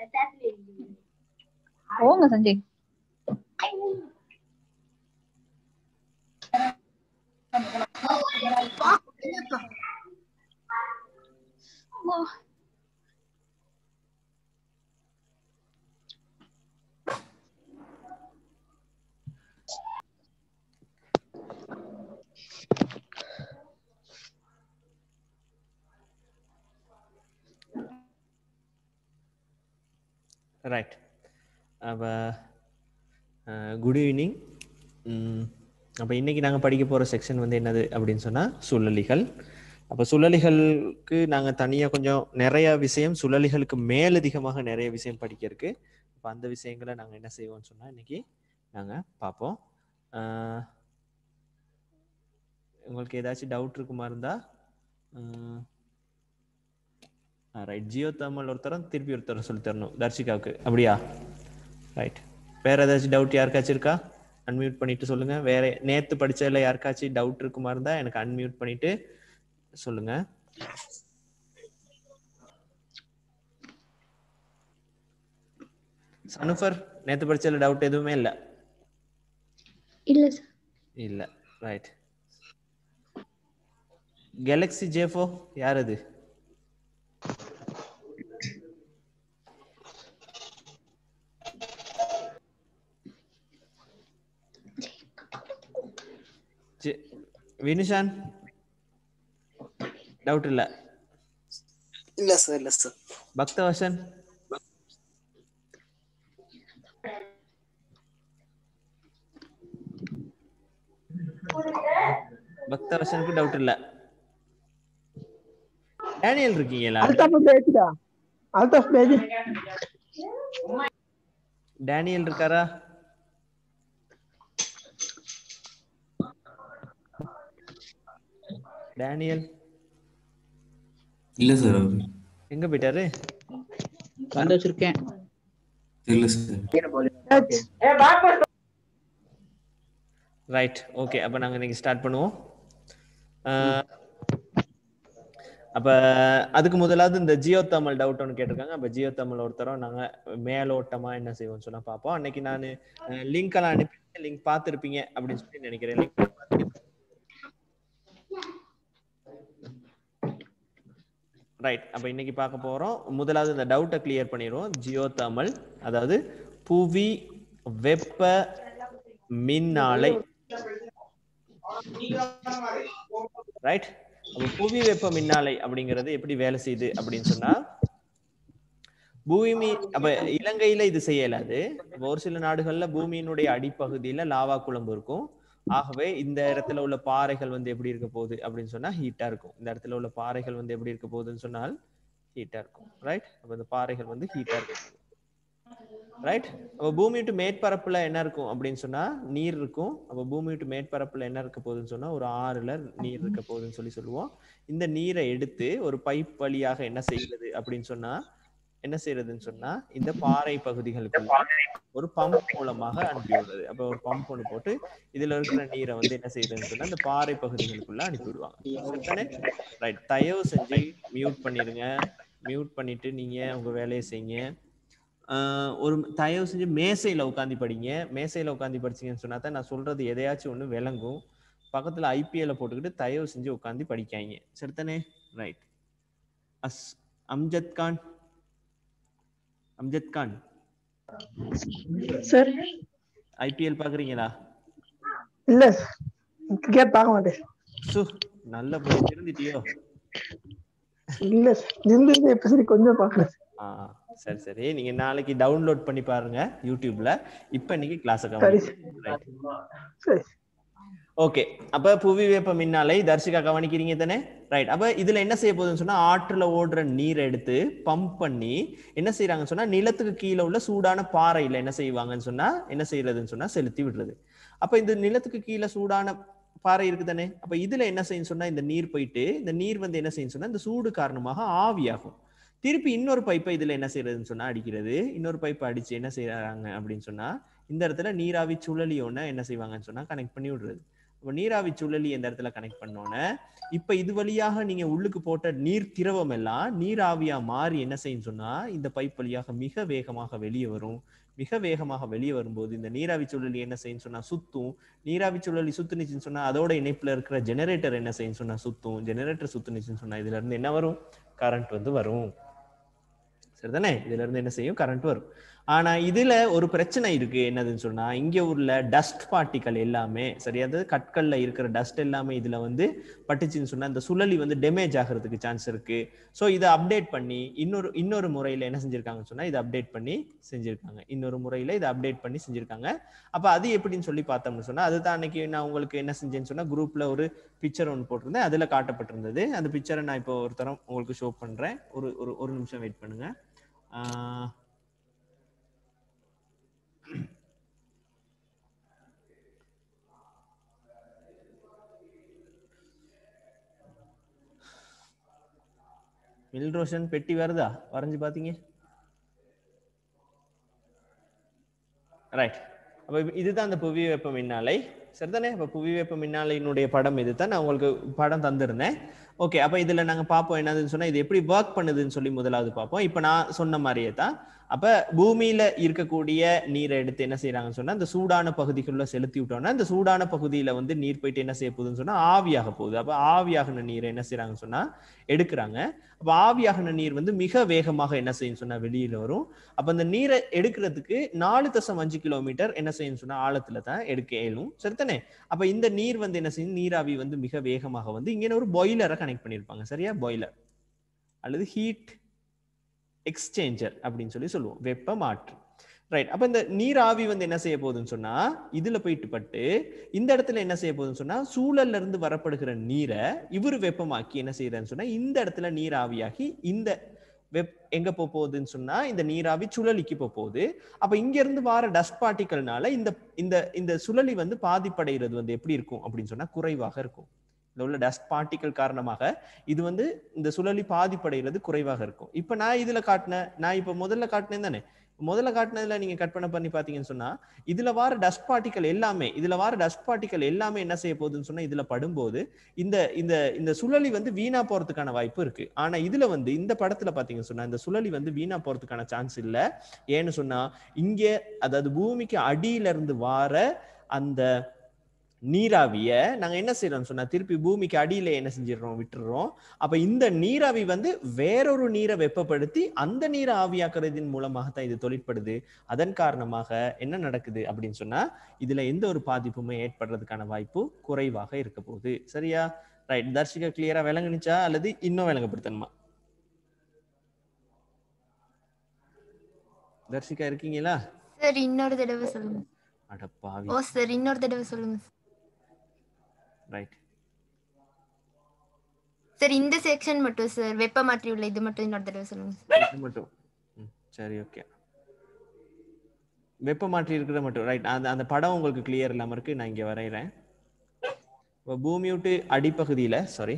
போங்க சஞ்சய் ரைட் அப்போ good evening அப்போ இன்னைக்கு நாங்கள் படிக்க போகிற செக்ஷன் வந்து என்னது அப்படின்னு சொன்னால் சுழலிகள் அப்போ சுழலிகளுக்கு நாங்கள் தனியாக கொஞ்சம் நிறைய விஷயம் சுழலிகளுக்கு மேலதிகமாக நிறைய விஷயம் படிக்க இருக்கு அப்போ அந்த விஷயங்களை நாங்கள் என்ன செய்வோம்னு சொன்னால் இன்னைக்கு நாங்கள் பார்ப்போம் அஹ், உங்களுக்கு ஏதாச்சும் டவுட் இருக்குமா இருந்தால் ரைட் ஜியோ தர்மல் ஒருத்தரும் திருப்பி ஒருத்தர் சொல்லி தரணும் தர்ஷிகாவுக்கு அப்படியா ரைட் வேற ஏதாச்சும் டவுட் யாருக்காச்சும் இருக்கா அன்மியூட் பண்ணிட்டு சொல்லுங்க வேற நேத்து படிச்சதுல யாருக்காச்சும் டவுட் இருக்குமா இருந்தா எனக்கு அன்மியூட் பண்ணிட்டு சொல்லுங்க சனுஃபர் நேத்து படிச்சதுல டவுட் எதுவுமே இல்ல இல்ல சார் இல்ல ரைட் கேலக்ஸி ஜேஃபோ யார் அது ஜெ- வினுஷான் டவுட் இல்ல இல்ல சார் இல்ல சார் பக்தவசன் பக்தவசனுக்கு டவுட் இல்ல டேனியல் இருக்கீங்களா அல்தாஃப் பேஜ்டா அல்தாஃப் பேஜ் டேனியல் இருக்காரா டேனியல் இல்ல சார் அவரு எங்க போயிட்டாரு வந்து வச்சிருக்கேன் இல்ல சார் ரைட் ஓகே அப்ப நாங்க இன்னைக்கு ஸ்டார்ட் பண்ணுவோம் அஹ், அப்ப அதுக்கு முதலாவது இந்த ஜியோ தமிழ் டவுட் ஒன்று கேட்டிருக்காங்க அப்ப ஜியோ தமிழ் ஒருத்தரம் நாங்க மேலோட்டமா என்ன செய்வோம்னு சொன்னா பார்ப்போம் அன்னைக்கு நான் லிங்க் எல்லாம் அனுப்பி லிங்க் பார்த்துருப்பீங்க அப்படின்னு சொல்லி நினைக்கிறேன் லிங்க் ரைட் அப்ப இன்னைக்கு பார்க்க போறோம் முதலாவது இந்த டவுட்டை கிளியர் பண்ணிடுவோம் ஜியோ தமிழ் அதாவது புவி வெப்ப மின்னாலை ரைட் அப்ப புவி வெப்ப மின்னாலை அப்படிங்கிறது எப்படி வேலை செய்யுது அப்படின்னு சொன்னா பூமி அப்ப இலங்கையில இது செய்யலாது அப்ப ஒரு சில நாடுகள்ல பூமியினுடைய அடிப்பகுதியில லாவா குழம்பு இருக்கும் ஆகவே இந்த இடத்துல உள்ள பாறைகள் வந்து எப்படி இருக்க போகுது அப்படின்னு சொன்னா ஹீட்டா இருக்கும் இந்த இடத்துல உள்ள பாறைகள் வந்து எப்படி இருக்க போகுதுன்னு சொன்னால் ஹீட்டா இருக்கும் ரைட் அப்ப இந்த பாறைகள் வந்து ஹீட்டா இருக்கும் ரைட் அப்ப பூமி விட்டு மேற்பரப்புல என்ன இருக்கும் அப்படின்னு சொன்னா நீர் இருக்கும் அப்ப பூமி விட்டு மேற்பரப்புல என்ன இருக்க போகுதுன்னு சொன்னா ஒரு ஆறுல நீர் இருக்க போகுதுன்னு சொல்லி சொல்லுவோம் இந்த நீரை எடுத்து ஒரு பைப் வழியாக என்ன செய்கிறது அப்படின்னு சொன்னா என்ன செய்யறதுன்னு சொன்னா இந்த பாறை பகுதிகளுக்கு ஒரு பம்ப் மூலமாக அனுப்பி விடுறது அப்ப ஒரு பம்ப் ஒன்று போட்டு இதுல இருக்கிற நீரை வந்து என்ன செய்யறதுன்னு சொன்னா இந்த பாறை பகுதிகளுக்குள்ள அனுப்பி விடுவாங்க ரைட் தயவு செஞ்சு மியூட் பண்ணிருங்க மியூட் பண்ணிட்டு நீங்க உங்க வேலையை செய்யுங்க ஆஹ் ஒரு தயவு செஞ்சு மேசையில உட்காந்து படிங்க மேசையில உட்காந்து படிச்சீங்கன்னு சொன்னா தான் நான் சொல்றது எதையாச்சும் ஒண்ணு விளங்கும் பக்கத்துல ஐபிஎல்ல போட்டுக்கிட்டு தயவு செஞ்சு உட்காந்து படிக்காங்க சரிதானே right as Amjad Khan Amjad Khan sir IPL பாக்குறீங்களா இல்ல கிரிக்கெட் பார்க்க மாட்டேன் சு நல்ல போய் திருந்திட்டியோ இல்ல இருந்து இப்ப சரி கொஞ்சம் பார்க்கல ஆ சரி சரி நீங்க நாளைக்கு டவுன்லோட் பண்ணி பாருங்க யூடியூப்ல இப்ப இன்னைக்கு கிளாஸ் சரி ரைட் சரி ஓகே அப்ப புவி வெப்ப மின்னாலை தர்ஷிகா கவனிக்கிறீங்க தானே ரைட் அப்ப இதுல என்ன செய்ய போகுதுன்னு சொன்னா ஆற்றுல ஓடுற நீரை எடுத்து பம்ப் பண்ணி என்ன செய்யறாங்கன்னு சொன்னா நிலத்துக்கு கீழே உள்ள சூடான பாறையில என்ன செய்வாங்கன்னு சொன்னா என்ன செய்யறதுன்னு சொன்னா செலுத்தி விடுறது அப்ப இந்த நிலத்துக்கு கீழே சூடான பாறை இருக்கு தானே அப்ப இதுல என்ன செய்யும் சொன்னா இந்த நீர் போயிட்டு இந்த நீர் வந்து என்ன செய்யும் சொன்னா இந்த சூடு காரணமாக ஆவியாகும் திருப்பி இன்னொரு பைப்பை இதுல என்ன செய்யறதுன்னு சொன்னா அடிக்கிறது இன்னொரு பைப்பை அடிச்சு என்ன செய்யறாங்க அப்படின்னு சொன்னா இந்த இடத்துல நீராவி சுழலி ஒண்ண என்ன செய்வாங்கன்னு சொன்னா கனெக்ட் பண்ணி விடுறது அப்ப நீராவி சுழலி இந்த இடத்துல கனெக்ட் பண்ணோன்னே இப்ப இது வழியாக நீங்க உள்ளுக்கு போட்ட நீர் திரவம் எல்லாம் நீராவியா மாறி என்ன செய்யும் சொன்னா இந்த பைப் வழியாக மிக வேகமாக வெளியே வரும் மிக வேகமாக வெளியே வரும்போது இந்த நீராவி சுழலி என்ன செய்யும் சொன்னா சுத்தும் நீராவி சுழலி சுத்துனுச்சுன்னு சொன்னா அதோட இணைப்புல இருக்கிற ஜெனரேட்டர் என்ன செய்யும் சொன்னா சுத்தும் ஜெனரேட்டர் சுத்துனுச்சுன்னு சொன்னா இதுல இருந்து என்ன வரும் கரண்ட் வந்து வரும் சரிதானே இதுல இருந்து என்ன செய்யும் கரண்ட் வரும் ஆனா இதுல ஒரு பிரச்சனை இருக்கு என்னதுன்னு சொன்னா இங்க உள்ள டஸ்ட் பார்ட்டிக்கல் எல்லாமே சரியா அதாவது கற்கள்ல இருக்கிற டஸ்ட் எல்லாமே இதுல வந்து பட்டுச்சுன்னு சொன்னா இந்த சுழலி வந்து டேமேஜ் ஆகிறதுக்கு சான்ஸ் இருக்கு ஸோ இதை அப்டேட் பண்ணி இன்னொரு இன்னொரு முறையில என்ன செஞ்சிருக்காங்கன்னு சொன்னா இதை அப்டேட் பண்ணி செஞ்சிருக்காங்க இன்னொரு முறையில இதை அப்டேட் பண்ணி செஞ்சிருக்காங்க அப்ப அது எப்படின்னு சொல்லி பார்த்தோம்னு சொன்னா அதுதான் அன்னைக்கு நான் உங்களுக்கு என்ன செஞ்சேன்னு சொன்னா குரூப்ல ஒரு பிக்சர் ஒன்று போட்டிருந்தேன் அதுல காட்டப்பட்டிருந்தது அந்த பிக்சரை நான் இப்போ ஒரு தரம் உங்களுக்கு ஷோ பண்றேன் ஒரு ஒரு ஒரு நிமிஷம் வெயிட் பண்ணுங்க ஆஹ் மில் ரோஷன் பெட்டி வருதா வரைஞ்சு பாத்தீங்க ரைட் அப்ப இப்ப இதுதான் அந்த புவி வெப்ப மின்னாலை சரிதானே அப்ப புவி வெப்ப மின்னாலையினுடைய படம் இதுதான் நான் உங்களுக்கு படம் தந்திருந்தேன் ஓகே அப்ப இதுல நாங்க பார்ப்போம் என்னதுன்னு சொன்னா இது எப்படி ஒர்க் பண்ணுதுன்னு சொல்லி முதலாவது பார்ப்போம் இப்ப நான் சொன்ன மாதிரியே தான் அப்ப பூமியில இருக்கக்கூடிய நீரை எடுத்து என்ன செய்யறாங்கன்னு சொன்னா இந்த சூடான பகுதிக்குள்ள செலுத்தி விட்டோம்னா இந்த சூடான பகுதியில வந்து நீர் போயிட்டு என்ன செய்ய போகுதுன்னு சொன்னா ஆவியாக போகுது அப்ப ஆவியாகின நீரை என்ன செய்யறாங்கன்னு சொன்னா எடுக்கிறாங்க அப்ப ஆவியாகின நீர் வந்து மிக வேகமாக என்ன செய்யும் சொன்னா வெளியில வரும் அப்ப அந்த நீரை எடுக்கிறதுக்கு நாலு தசம் அஞ்சு கிலோமீட்டர் என்ன செய்யும் சொன்னா ஆழத்துல தான் எடுக்க இயலும் சரிதானே அப்ப இந்த நீர் வந்து என்ன செய்யும் நீராவி வந்து மிக வேகமாக வந்து இங்கே ஒரு பாய்லரை கனெக்ட் பண்ணியிருப்பாங்க சரியா பாய்லர் அல்லது ஹீட் எக்ஸ்சேஞ்சர் அப்படின்னு சொல்லி சொல்லுவோம் வெப்ப மாற்று ரைட் அப்ப இந்த நீராவி வந்து என்ன செய்ய போகுதுன்னு சொன்னா இதுல போயிட்டு பட்டு இந்த இடத்துல என்ன செய்ய போகுதுன்னு சொன்னா சூழல்ல இருந்து வரப்படுகிற நீரை இவரு வெப்பமாக்கி என்ன செய்யறன்னு சொன்னா இந்த இடத்துல நீராவியாகி இந்த வெப் எங்க போக போகுதுன்னு சொன்னா இந்த நீராவி சுழலிக்கு போக போகுது அப்ப இங்க இருந்து வர டஸ்ட் பார்ட்டிகல்னால இந்த இந்த இந்த சுழலி வந்து பாதிப்படைகிறது வந்து எப்படி இருக்கும் அப்படின்னு சொன்னா குறைவாக இருக்கும் இதுல உள்ள டஸ்ட் பார்ட்டிகல் காரணமாக இது வந்து இந்த சுழலி பாதிப்படைகிறது குறைவாக இருக்கும் இப்ப நான் இதுல காட்டின நான் இப்ப முதல்ல காட்டினேன் தானே முதல்ல காட்டினதுல நீங்க கற்பனை பண்ணி பாத்தீங்கன்னு சொன்னா இதுல வார டஸ்ட் பார்ட்டிகல் எல்லாமே இதுல வார டஸ்ட் பார்ட்டிகல் எல்லாமே என்ன செய்ய போகுதுன்னு சொன்னா இதுல படும்போது இந்த இந்த இந்த சுழலி வந்து வீணா போறதுக்கான வாய்ப்பு இருக்கு ஆனா இதுல வந்து இந்த படத்துல பாத்தீங்கன்னு சொன்னா இந்த சுழலி வந்து வீணா போறதுக்கான சான்ஸ் இல்ல ஏன்னு சொன்னா இங்க அதாவது பூமிக்கு அடியில இருந்து வார அந்த நீராவிய நாங்க என்ன செய்யறோம் சொன்னா திருப்பி பூமிக்கு அடியில என்ன செஞ்சிடறோம் விட்டுறோம் அப்ப இந்த நீராவி வந்து வேறொரு நீரை வெப்பப்படுத்தி அந்த நீரை ஆவியாக்குறதின் மூலமாக தான் இது தொழிற்படுது அதன் காரணமாக என்ன நடக்குது அப்படின்னு சொன்னா இதுல எந்த ஒரு பாதிப்புமே ஏற்படுறதுக்கான வாய்ப்பு குறைவாக இருக்க போகுது சரியா ரைட் தர்ஷிகா கிளியரா விளங்குனுச்சா அல்லது இன்னும் விளங்கப்படுத்தணுமா தர்ஷிகா இருக்கீங்களா சார் இன்னொரு தடவை சொல்லுங்க அடப்பாவி ஓ சார் இன்னொரு தடவை சொல்லுங்க ரைட் சார் இந்த செக்ஷன் மட்டும் சார் வெப்ப மாற்றி உள்ள இது மட்டும் இன்னொரு தடவை சொல்லுங்க சார் இது மட்டும் ம், சரி ஓகே வெப்ப மாற்றி இருக்கிற மட்டும் ரைட் அந்த அந்த படம் உங்களுக்கு கிளியர் இல்லாம இருக்கு நான் இங்க வரைகிறேன் இப்போ பூமி விட்டு அடிப்பகுதியில சாரி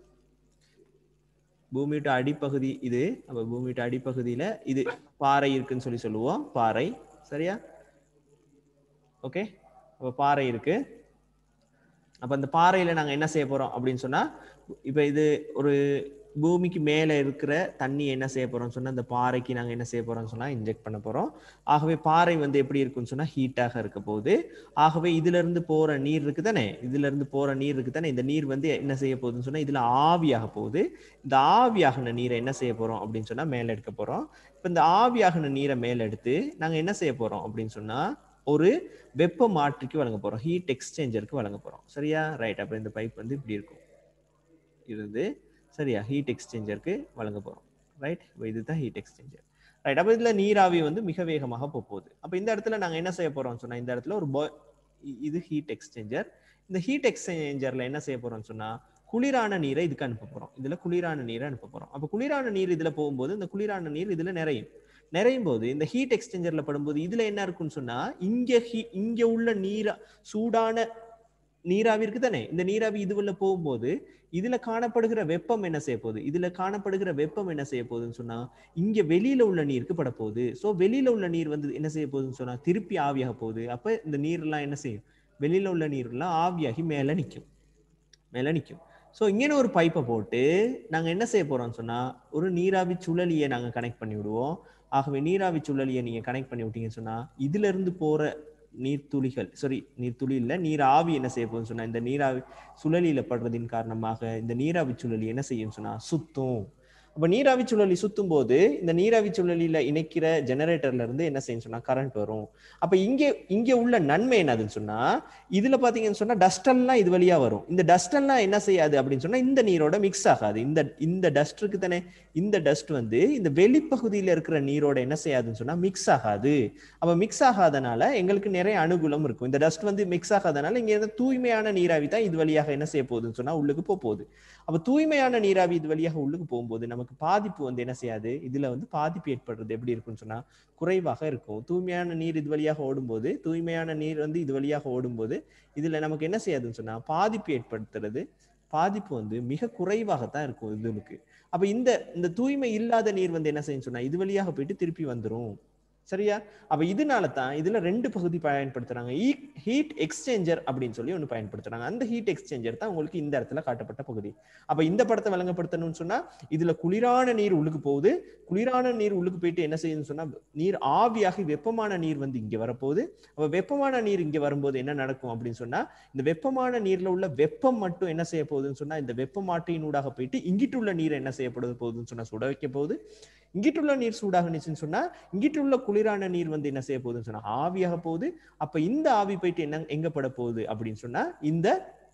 பூமி விட்டு அடிப்பகுதி இது அப்ப பூமி விட்டு அடிப்பகுதியில இது பாறை இருக்குன்னு சொல்லி சொல்லுவோம் பாறை சரியா ஓகே அப்ப பாறை இருக்கு அப்ப அந்த பாறையில நாங்க என்ன செய்ய போறோம் அப்படின்னு சொன்னா இப்ப இது ஒரு பூமிக்கு மேல இருக்கிற தண்ணி என்ன செய்ய போறோம்னு சொன்னா இந்த பாறைக்கு நாங்க என்ன செய்ய போறோம்னு சொன்னா இன்ஜெக்ட் பண்ண போறோம் ஆகவே பாறை வந்து எப்படி இருக்கும்னு சொன்னா ஹீட்டாக இருக்க போகுது ஆகவே இதுல இருந்து போற நீர் இருக்கு தானே இதுல இருந்து போற நீர் இருக்கு தானே இந்த நீர் வந்து என்ன செய்ய போகுதுன்னு சொன்னா இதுல ஆவியாக போகுது இந்த ஆவியாகின நீரை என்ன செய்ய போறோம் அப்படின்னு சொன்னா மேல எடுக்க போறோம் இப்ப இந்த ஆவியாகின நீரை மேல எடுத்து நாங்க என்ன செய்ய போறோம் அப்படின்னு சொன்னா ஒரு வெப்ப மாற்றிக்கு வழங்க போறோம் ஹீட் எக்ஸ்சேஞ்சருக்கு வழங்க போறோம் சரியா ரைட் அப்ப இந்த பைப் வந்து இப்படி இருக்கும் இருந்து சரியா ஹீட் எக்ஸ்சேஞ்சருக்கு வழங்க போறோம் ரைட் இதுதான் ஹீட் எக்ஸ்சேஞ்சர் ரைட் அப்ப இதுல நீராவி வந்து மிக வேகமாக போக போகுது அப்ப இந்த இடத்துல நாங்க என்ன செய்ய போறோம்னு சொன்னா இந்த இடத்துல ஒரு bo- இ- இது ஹீட் எக்ஸ்சேஞ்சர் இந்த ஹீட் எக்ஸ்சேஞ்சர்ல என்ன செய்ய போறோம்னு சொன்னா குளிரான நீரை இதுக்கு அனுப்ப போறோம் இதுல குளிரான நீரை அனுப்ப போறோம் அப்ப குளிரான நீர் இதுல போகும்போது இந்த குளிரான நீர் இதுல நிறையும் நிறையும் போது இந்த ஹீட் எக்ஸ்சேஞ்சர்ல படும்போது இதுல என்ன இருக்குன்னு சொன்னா இங்க ஹீ- இங்க உள்ள நீரா சூடான நீராவி இருக்கு தானே இந்த நீராவி இதுவுள்ள போகும்போது இதுல காணப்படுகிற வெப்பம் என்ன செய்ய போகுது இதுல காணப்படுகிற வெப்பம் என்ன செய்ய போகுதுன்னு சொன்னா இங்க வெளியில உள்ள நீருக்கு பட போகுது சோ வெளியில உள்ள நீர் வந்து என்ன செய்ய போகுதுன்னு சொன்னா திருப்பி ஆவியாக போகுது அப்ப இந்த நீர் எல்லாம் என்ன செய்யும் வெளியில உள்ள நீர் எல்லாம் ஆவியாகி மேல நிக்கும் மேல நிக்கும் ஸோ இங்கே ஒரு பைப்பை போட்டு நாங்க என்ன செய்ய போறோம்னு சொன்னா ஒரு நீராவி சுழலியை நாங்க கனெக்ட் பண்ணி விடுவோம் ஆகவே நீராவி சுழலியை நீங்க கனெக்ட் பண்ணி விட்டீங்கன்னு சொன்னா இதுல இருந்து போற நீர்த்துளிகள் சாரி நீர்த்துளி இல்ல நீர் ஆவி என்ன செய்ய போகுதுன்னு சொன்னா இந்த நீராவி சுழலியில படுறதின் காரணமாக இந்த நீராவி சுழலி என்ன செய்யும் சொன்னா சுத்தும் அப்ப நீராவி சுழலி சுத்தும் போது இந்த நீராவி சுழலியில இணைக்கிற ஜெனரேட்டர்ல இருந்து என்ன செய்யும் சொன்னா கரண்ட் வரும் அப்ப இங்க இங்க உள்ள நன்மை என்னதுன்னு சொன்னா இதுல பாத்தீங்கன்னு சொன்னா டஸ்ட் எல்லாம் இது வழியா வரும் இந்த டஸ்ட் எல்லாம் என்ன செய்யாது அப்படின்னு சொன்னா இந்த நீரோட மிக்ஸ் ஆகாது இந்த இந்த டஸ்ட் இருக்கு தானே இந்த டஸ்ட் வந்து இந்த வெளிப்பகுதியில இருக்கிற நீரோட என்ன செய்யாதுன்னு சொன்னா மிக்ஸ் ஆகாது அப்ப மிக்ஸ் ஆகாதனால எங்களுக்கு நிறைய அனுகூலம் இருக்கும் இந்த டஸ்ட் வந்து மிக்ஸ் ஆகாதனால இங்க இருந்து தூய்மையான நீராவி தான் இது வழியாக என்ன செய்ய போகுதுன்னு சொன்னா உள்ளுக்கு போக போகுது அப்ப தூய்மையான நீராவி இது வழியாக உள்ளுக்கு போகும்போது நமக்கு பாதிப்பு வந்து என்ன செய்யாது இதுல வந்து பாதிப்பு ஏற்படுறது எப்படி இருக்கும்னு சொன்னா குறைவாக இருக்கும் தூய்மையான நீர் இது வழியாக ஓடும்போது தூய்மையான நீர் வந்து இது வழியாக ஓடும்போது இதுல நமக்கு என்ன செய்யாதுன்னு சொன்னா பாதிப்பு ஏற்படுத்துறது பாதிப்பு வந்து மிக குறைவாகத்தான் இருக்கும் இதுக்கு அப்ப இந்த இந்த தூய்மை இல்லாத நீர் வந்து என்ன செய்யும் சொன்னா இது வழியாக போயிட்டு திருப்பி வந்துரும் சரியா அப்ப இதனால தான் இதுல ரெண்டு பகுதி பயன்படுத்துறாங்க ஹீட் எக்ஸ்சேஞ்சர் அப்படின்னு சொல்லி ஒண்ணு பயன்படுத்துறாங்க அந்த ஹீட் எக்ஸ்சேஞ்சர் தான் உங்களுக்கு இந்த இடத்துல காட்டப்பட்ட பகுதி அப்ப இந்த படத்தை விளங்கப்படுத்தணும்னு சொன்னா இதுல குளிரான நீர் உள்ளுக்கு போகுது குளிரான நீர் உள்ளுக்கு போயிட்டு என்ன செய்யுதுன்னு சொன்னா நீர் ஆவியாகி வெப்பமான நீர் வந்து இங்க வரப்போகுது அப்ப வெப்பமான நீர் இங்க வரும்போது என்ன நடக்கும் அப்படின்னு சொன்னா இந்த வெப்பமான நீர்ல உள்ள வெப்பம் மட்டும் என்ன செய்ய போகுதுன்னு சொன்னா இந்த வெப்பமாற்றியினூடாக போயிட்டு இங்கிட்டு உள்ள நீர் என்ன செய்யப்படுது போகுதுன்னு சொன்னா சுட வைக்க போகுது இங்கிட்டுள்ள நீர் சூடாகணுச்சுன்னு சொன்னா இங்கிட்டுள்ள குளிரான நீர் வந்து என்ன செய்ய போகுதுன்னு சொன்னா ஆவியாக போகுது அப்ப இந்த ஆவி போயிட்டு என்ன எங்க பட போகுது அப்படின்னு சொன்னா இந்த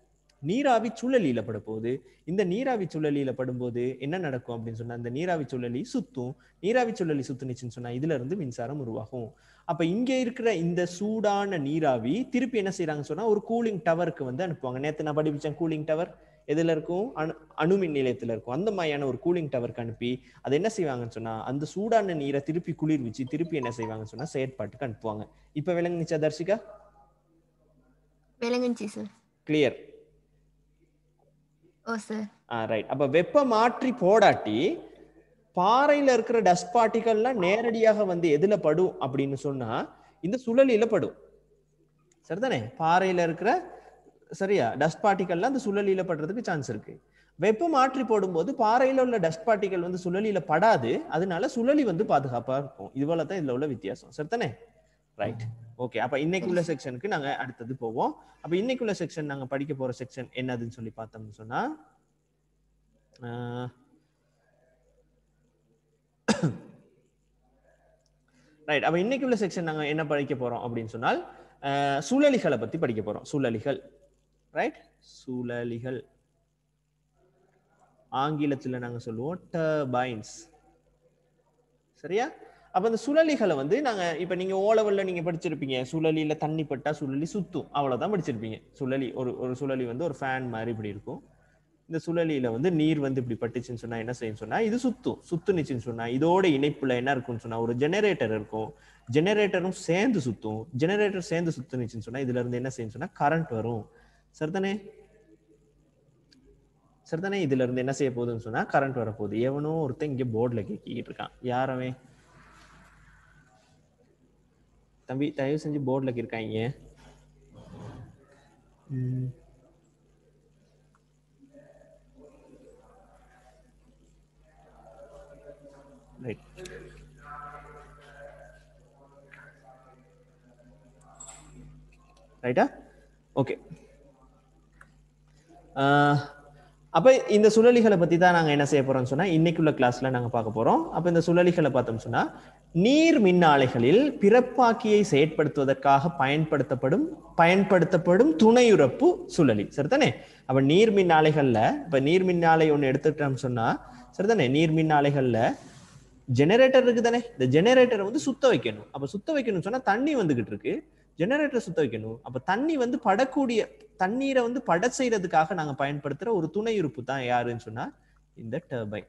நீராவி சுழலியில பட போகுது இந்த நீராவி சுழலியில படும்போது என்ன நடக்கும் அப்படின்னு சொன்னா இந்த நீராவி சுழலி சுத்தும் நீராவி சுழலி சுத்துனுச்சுன்னு சொன்னா இதுல இருந்து மின்சாரம் உருவாகும் அப்ப இங்க இருக்கிற இந்த சூடான நீராவி திருப்பி என்ன செய்யறாங்க சொன்னா ஒரு கூலிங் டவருக்கு வந்து அனுப்புவாங்க நேத்து நான் படிப்பிச்சேன் கூலிங் டவர் எதுல இருக்கும் அணு அணுமின் நிலையத்துல இருக்கும் அந்த மாதிரியான ஒரு கூலிங் டவருக்கு அனுப்பி அதை என்ன செய்வாங்கன்னு சொன்னா அந்த சூடான நீரை திருப்பி குளிர்விச்சு திருப்பி என்ன செய்வாங்கன்னு சொன்னா செயற்பாட்டுக்கு அனுப்புவாங்க இப்ப விளங்குச்சா தர்ஷிகா விளங்குச்சு sir clear oh sir ah right அப்ப வெப்ப மாற்றி போடாட்டி பாறையில இருக்கிற டஸ்ட் பார்ட்டிகல்லாம் நேரடியாக வந்து எதுல படும் அப்படின்னு சொன்னா இந்த சுழலியில படும் சரிதானே பாறையில இருக்கிற சரியா டஸ்ட் பார்ட்டிகல்லாம் அந்த சுழலியில படுறதுக்கு சான்ஸ் இருக்கு வெப்பம் மாற்றி போடும்போது பாறையில உள்ள டஸ்ட் பார்ட்டிகல் வந்து சுழலியில படாது அதனால சுழலி வந்து பாதுகாப்பா இருக்கும் இதுபோல தான் இதுல உள்ள வித்தியாசம் சரிதானே ரைட் ஓகே அப்ப இன்னைக்குள்ள செக்ஷனுக்கு நாங்க அடுத்தது போவோம் அப்ப இன்னைக்குள்ள செக்ஷன் நாங்க படிக்க போற செக்ஷன் என்னதுன்னு சொல்லி பார்த்தோம்னு சொன்னா ரைட் அப்ப இன்னைக்குள்ள செக்ஷன் நாங்க என்ன படிக்க போறோம் அப்படின்னு சொன்னால் அஹ், சுழலிகளை பத்தி படிக்க போறோம் சுழலிகள் ரைட் சுழலிகள் ஆங்கிலத்துல நாங்க சொல்லுவோம் டர்பைன்ஸ் சரியா அப்ப இந்த சுழலிகளை வந்து நாங்க இப்ப நீங்க ஓ லெவல்ல நீங்க படிச்சிருப்பீங்க சுழலியில தண்ணி பட்டா சுழலி சுத்தும் அவ்வளவுதான் படிச்சிருப்பீங்க சுழலி ஒரு ஒரு சுழலி வந்து ஒரு ஃபேன் மாதிரி இப்படி இருக்கும் இந்த சுழலியில வந்து நீர் வந்து இப்படி பட்டுச்சுன்னு சொன்னா என்ன செய்யும் சொன்னா இது சுத்தும் சுத்துனுச்சுன்னு சொன்னா இதோட இணைப்புல என்ன இருக்கும்னு சொன்னா ஒரு ஜெனரேட்டர் இருக்கும் ஜெனரேட்டரும் சேர்ந்து சுத்தும் ஜெனரேட்டர் சேர்ந்து சுத்துனுச்சுன்னு சொன்னா இதுல இருந்து என்ன செய்யும் சொன்னா கரண்ட் வரும் சரிதானே சரிதானே இதுல இருந்து என்ன செய்ய போகுதுன்னு சொன்னா கரண்ட் வரப்போகுது எவனோ ஒருத்தன் இங்க போர்டுல கேக்கிட்டு இருக்கான் யாரவே தம்பி தயவு செஞ்சு போர்டில் இருக்காங்க ம். ரைட் ரைட்டா ஓகே அப்ப இந்த சுழலிகளை பத்தி தான் நாங்க என்ன செய்ய போறோம்னு சொன்னா இன்னைக்குள்ள கிளாஸ்ல நாங்க பார்க்க போறோம் அப்ப இந்த சுழலிகளை பார்த்தோம் சொன்னா நீர் மின்னாலைகளில் பிறப்பாக்கியை செயற்படுத்துவதற்காக பயன்படுத்தப்படும் பயன்படுத்தப்படும் துணையுறப்பு சுழலி சரிதானே அப்ப நீர் மின்னாலைகள்ல இப்ப நீர் மின்னாலை ஒண்ணு எடுத்துட்டோம்னு சொன்னா சரிதானே நீர் மின்னாலைகள்ல ஜெனரேட்டர் இருக்கு தானே இந்த ஜெனரேட்டரை வந்து சுத்த வைக்கணும் அப்ப சுத்த வைக்கணும்னு சொன்னா தண்ணி வந்துகிட்டு இருக்கு ஜெனரேட்டர் சுத்த வைக்கணும் அப்ப தண்ணி வந்து படக்கூடிய தண்ணீரை வந்து பட செய்யறதுக்காக நாங்க பயன்படுத்துற ஒரு துணை உறுப்பு தான் யாருன்னு சொன்னா இந்த டர்பைன்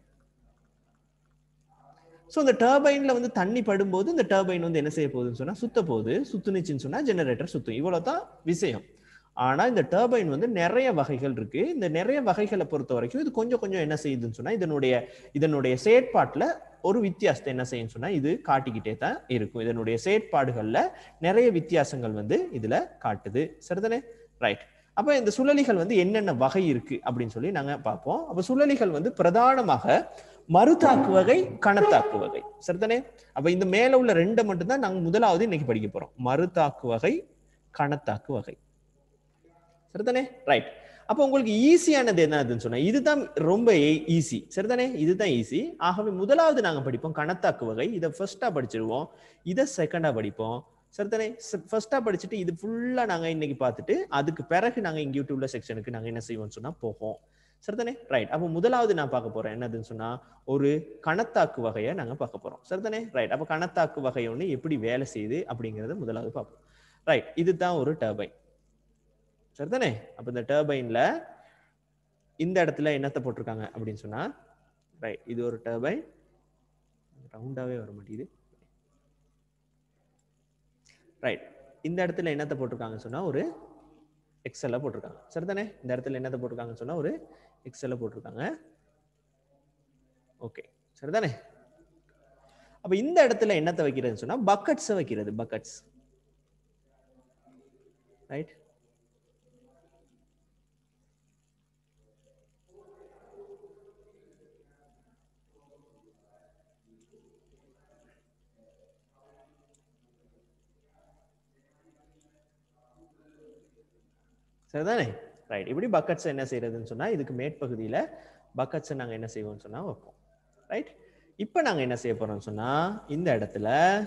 ஸோ இந்த டர்பைன்ல வந்து தண்ணி படும்போது இந்த டர்பைன் வந்து என்ன செய்ய போகுதுன்னு சொன்னா சுத்த போகுது சுத்துனுச்சுன்னு சொன்னா ஜெனரேட்டர் சுத்தும் இவ்வளவுதான் விஷயம் ஆனா இந்த டர்பைன் வந்து நிறைய வகைகள் இருக்கு இந்த நிறைய வகைகளை பொறுத்த வரைக்கும் இது கொஞ்சம் கொஞ்சம் என்ன செய்யுதுன்னு சொன்னா இதனுடைய இதனுடைய செயற்பாட்டுல ஒரு வித்தியாசத்தை என்ன செய்யும் சொன்னா இது காட்டிக்கிட்டே தான் இருக்கும் இதனுடைய செயற்பாடுகள்ல நிறைய வித்தியாசங்கள் வந்து இதுல காட்டுது சரிதானே ரைட் அப்ப இந்த சுழலிகள் வந்து என்னென்ன வகை இருக்கு அப்படின்னு சொல்லி நாங்க பார்ப்போம் அப்ப சுழலிகள் வந்து பிரதானமாக மறுதாக்கு வகை கணத்தாக்கு வகை சரிதானே அப்ப இந்த மேல உள்ள ரெண்டை மட்டும்தான் நாங்க முதலாவது இன்னைக்கு படிக்க போறோம் மறுதாக்கு வகை கணத்தாக்கு வகை சரிதானே ரைட் அப்போ உங்களுக்கு ஈஸியானது என்னதுன்னு சொன்னா இதுதான் ரொம்ப ஈஸி சரிதானே இதுதான் ஈஸி ஆகவே முதலாவது நாங்க படிப்போம் கணத்தாக்கு வகை இதை ஃபர்ஸ்டா படிச்சிருவோம் இதை செகண்டா படிப்போம் சரிதானே ஃபர்ஸ்டா படிச்சுட்டு இது ஃபுல்லா நாங்க இன்னைக்கு பார்த்துட்டு அதுக்கு பிறகு நாங்க இங்க யூடியூப்ல செக்ஷனுக்கு நாங்க என்ன செய்வோம்னு சொன்னா போவோம் சரிதானே ரைட் அப்போ முதலாவது நான் பார்க்க போறேன் என்னதுன்னு சொன்னா ஒரு கணத்தாக்கு வகையை நாங்க பார்க்க போறோம் சரிதானே ரைட் அப்போ கணத்தாக்கு வகை ஒன்று எப்படி வேலை செய்யுது அப்படிங்கறத முதலாவது பார்ப்போம் ரைட் இதுதான் ஒரு டர்பைன் சரிதானே அப்ப இந்த டர்பைன்ல இந்த இடத்துல என்னத்தை போட்டிருக்காங்க அப்படின்னு சொன்னா ரைட் இது ஒரு டர்பைன் ரவுண்டாவே வர மாட்டேங்குது ரைட் இந்த இடத்துல என்னத்தை போட்டிருக்காங்கன்னு சொன்னா ஒரு எக்ஸல்ல போட்டிருக்காங்க சரிதானே இந்த இடத்துல என்னத்தை போட்டிருக்காங்கன்னு சொன்னா ஒரு எக்ஸல்ல போட்டிருக்காங்க ஓகே சரிதானே அப்ப இந்த இடத்துல என்னத்தை வைக்கிறதுன்னு சொன்னா பக்கெட்ஸ் வைக்கிறது பக்கெட்ஸ் ரைட் சரிதானே ரைட் இப்படி பக்கெட்ஸ் என்ன செய்யறதுன்னு சொன்னா இதுக்கு மேற்பகுதியில பக்கெட்ஸை நாங்க என்ன செய்வோம்னு சொன்னா வைப்போம் ரைட் இப்போ நாங்க என்ன செய்ய போறோம்னு சொன்னா இந்த இடத்துல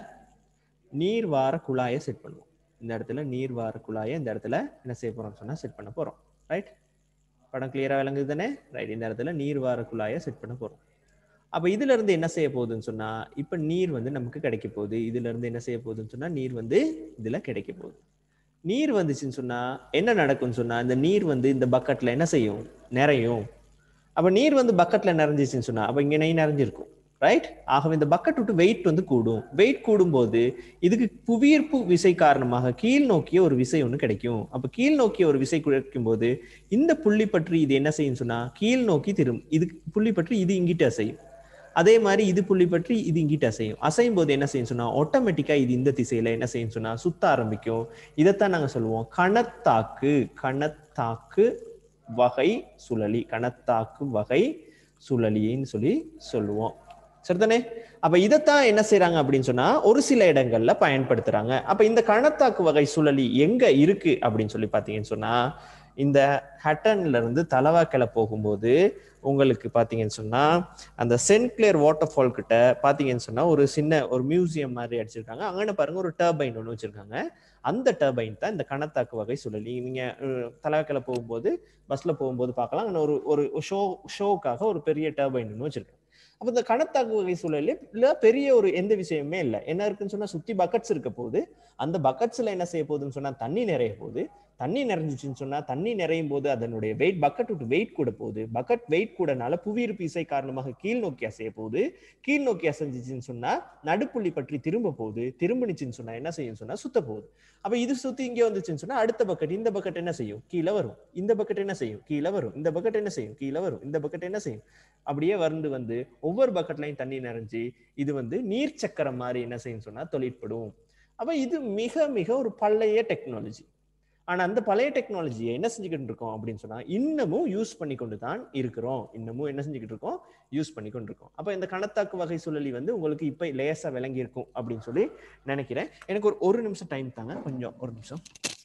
நீர் வார குழாயை செட் பண்ணுவோம் இந்த இடத்துல நீர் வார குழாயை இந்த இடத்துல என்ன செய்ய போறோம்னு சொன்னா செட் பண்ண போறோம் ரைட் படம் கிளியரா விளங்குது தானே ரைட் இந்த இடத்துல நீர் வார குழாயை செட் பண்ண போறோம் அப்ப இதுல இருந்து என்ன செய்ய போகுதுன்னு சொன்னா இப்ப நீர் வந்து நமக்கு கிடைக்க போகுது இதுல இருந்து என்ன செய்ய போகுதுன்னு சொன்னா நீர் வந்து இதுல கிடைக்க போகுது நீர் வந்துச்சுன்னு சொன்னா என்ன நடக்கும்னு சொன்னா இந்த நீர் வந்து இந்த பக்கெட்ல என்ன செய்யும் நிறையும் அப்ப நீர் வந்து பக்கெட்ல நிறைஞ்சிச்சுன்னு சொன்னா அப்ப இங்க நெய் நிறைஞ்சிருக்கும் ரைட் ஆகவே இந்த பக்கெட் விட்டு வெயிட் வந்து கூடும் வெயிட் கூடும்போது இதுக்கு புவியீர்ப்பு விசை காரணமாக கீழ் நோக்கிய ஒரு விசை ஒன்று கிடைக்கும் அப்ப கீழ் நோக்கிய ஒரு விசை கிடைக்கும் போது இந்த புள்ளி பற்றி இது என்ன செய்யும் சொன்னா கீழ் நோக்கி திரும் இது புள்ளி பற்றி இது இங்கிட்ட அசையும் அதே மாதிரி இது புள்ளி பற்றி இது இங்கிட்ட அசையும் அசையும் போது என்ன செய்யும் சொன்னா ஆட்டோமேட்டிக்கா இது இந்த திசையில என்ன செய்யும் சொன்னா சுத்த ஆரம்பிக்கும் இதைத்தான் நாங்க சொல்லுவோம் கணத்தாக்கு கணத்தாக்கு வகை சுழலி கணத்தாக்கு வகை சுழலின்னு சொல்லி சொல்லுவோம் சரிதானே அப்ப இதைத்தான் என்ன செய்யறாங்க அப்படின்னு சொன்னா ஒரு சில இடங்கள்ல பயன்படுத்துறாங்க அப்ப இந்த கணத்தாக்கு வகை சுழலி எங்க இருக்கு அப்படின்னு சொல்லி பாத்தீங்கன்னு சொன்னா இந்த ஹட்டன்ல இருந்து தலவாக்கலை போகும்போது உங்களுக்கு பாத்தீங்கன்னு சொன்னா அந்த சென்ட் கிளியர் வாட்டர் ஃபால் கிட்ட பாத்தீங்கன்னு சொன்னா ஒரு சின்ன ஒரு மியூசியம் மாதிரி அடிச்சிருக்காங்க அங்கே பாருங்க ஒரு டர்பைன் ஒன்று வச்சிருக்காங்க அந்த டர்பைன் தான் இந்த கணத்தாக்கு வகை சுழலி நீங்க தலவாக்கலை போகும்போது பஸ்ல போகும்போது பார்க்கலாம் அங்க ஒரு ஒரு ஷோ ஷோவுக்காக ஒரு பெரிய டர்பைன் ஒன்று வச்சிருக்காங்க அப்ப இந்த கணத்தாக்கு வகை சூழலில் பெரிய ஒரு எந்த விஷயமே இல்லை என்ன இருக்குன்னு சொன்னா சுத்தி பக்கெட்ஸ் இருக்க போகுது அந்த பக்கெட்ஸ்ல என்ன செய்ய போகுதுன்னு சொன்னா தண்ணி நிறைய போகுது தண்ணி நிறைஞ்சிச்சுன்னு சொன்னா தண்ணி நிறையும் போது அதனுடைய வெயிட் பக்கெட் விட்டு வெயிட் கூட போகுது பக்கெட் வெயிட் கூடனால புவியீர்ப்பு இசை காரணமாக கீழ் நோக்கி அசைய போகுது கீழ் நோக்கி அசைஞ்சிச்சுன்னு சொன்னா நடுப்புள்ளி பற்றி திரும்ப போகுது திரும்பினுச்சுன்னு சொன்னா என்ன செய்யும் சொன்னா சுத்த போகுது அப்ப இது சுத்தி இங்கே வந்துச்சுன்னு சொன்னா அடுத்த பக்கெட் இந்த பக்கெட் என்ன செய்யும் கீழே வரும் இந்த பக்கெட் என்ன செய்யும் கீழே வரும் இந்த பக்கெட் என்ன செய்யும் கீழே வரும் இந்த பக்கெட் என்ன செய்யும் அப்படியே வந்து வந்து ஒவ்வொரு பக்கெட்லையும் தண்ணி நிறைஞ்சு இது வந்து நீர் சக்கரம் மாதிரி என்ன செய்யும் சொன்னா தொழிற்படும் அப்ப இது மிக மிக ஒரு பழைய டெக்னாலஜி ஆனா அந்த பழைய டெக்னாலஜியை என்ன செஞ்சுக்கிட்டு இருக்கோம் அப்படின்னு சொன்னா இன்னமும் யூஸ் பண்ணி கொண்டு தான் இருக்கிறோம் இன்னமும் என்ன செஞ்சுக்கிட்டு இருக்கோம் யூஸ் பண்ணி கொண்டு இருக்கோம் அப்ப இந்த கணத்தாக்கு வகை சுழலி வந்து உங்களுக்கு இப்ப லேசா விளங்கி இருக்கும் அப்படின்னு சொல்லி நினைக்கிறேன் எனக்கு ஒரு ஒரு நிமிஷம் டைம் தாங்க கொஞ்சம் ஒரு நிமிஷம்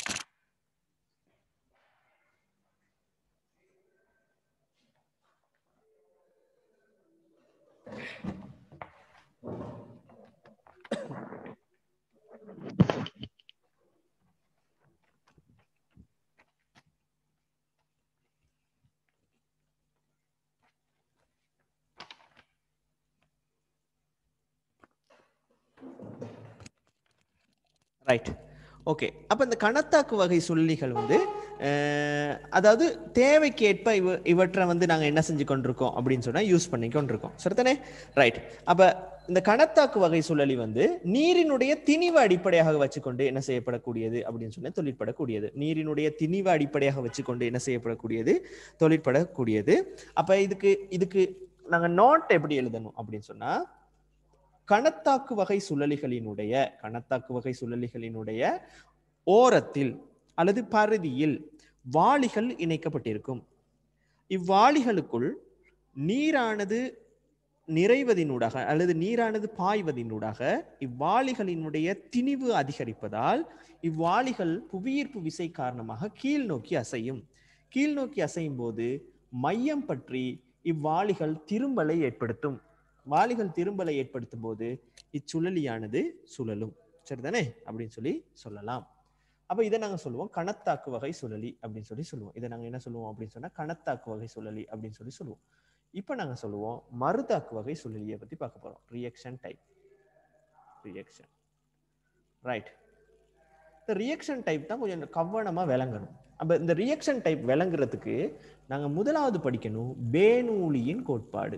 ரைட் ஓகே அப்போ இந்த கணத்தாக்கு வகை சுள்ளிகள் வந்து அஹ், அதாவது தேவைக்கேற்ப இவ இவற்றை வந்து நாங்கள் என்ன செஞ்சு கொண்டிருக்கோம் அப்படின்னு சொன்னால் யூஸ் பண்ணி கொண்டிருக்கோம் சரிதானே ரைட் அப்போ இந்த கணத்தாக்கு வகை சுழலி வந்து நீரினுடைய திணிவு அடிப்படையாக வச்சுக்கொண்டு என்ன செய்யப்படக்கூடியது அப்படின்னு சொன்னா தொழிற்படக்கூடியது நீரினுடைய திணிவு அடிப்படையாக வச்சுக்கொண்டு என்ன செய்யப்படக்கூடியது தொழிற்படக்கூடியது அப்ப இதுக்கு இதுக்கு நாங்க நோட் எப்படி எழுதணும் அப்படின்னு சொன்னா கணத்தாக்கு வகை சுழலிகளினுடைய கணத்தாக்கு வகை சுழலிகளினுடைய ஓரத்தில் அல்லது பரிதியில் வாளிகள் இணைக்கப்பட்டிருக்கும் இவ்வாளிகளுக்குள் நீரானது நிறைவதினூடாக அல்லது நீரானது பாய்வதினூடாக இவ்வாளிகளினுடைய திணிவு அதிகரிப்பதால் இவ்வாளிகள் புவியீர்ப்பு விசை காரணமாக கீழ் நோக்கி அசையும் கீழ் நோக்கி அசையும் போது மையம் பற்றி இவ்வாளிகள் திரும்பலை ஏற்படுத்தும் வாளிகள் திரும்பலை ஏற்படுத்தும் போது இச்சுழலியானது சுழலும் சரிதானே அப்படின்னு சொல்லி சொல்லலாம் அப்ப இதை நாங்க சொல்லுவோம் கணத்தாக்கு வகை சுழலி அப்படின்னு சொல்லி சொல்லுவோம் இதை நாங்க என்ன சொல்லுவோம் அப்படின்னு சொன்னா கணத்தாக்கு வகை சுழலி அப்படின்னு சொல்லி சொல்லுவோம் இப்போ நாங்க சொல்லுவோம் மறுதாக்கு வகை சுழலியை பத்தி பார்க்க போறோம் ரியாக்ஷன் டைப் ரியாக்ஷன் ரைட் இந்த ரியாக்ஷன் டைப் தான் கொஞ்சம் கவனமா விளங்கணும் அப்ப இந்த ரியாக்ஷன் டைப் விளங்குறதுக்கு நாங்க முதலாவது படிக்கணும் பேனூலியின் கோட்பாடு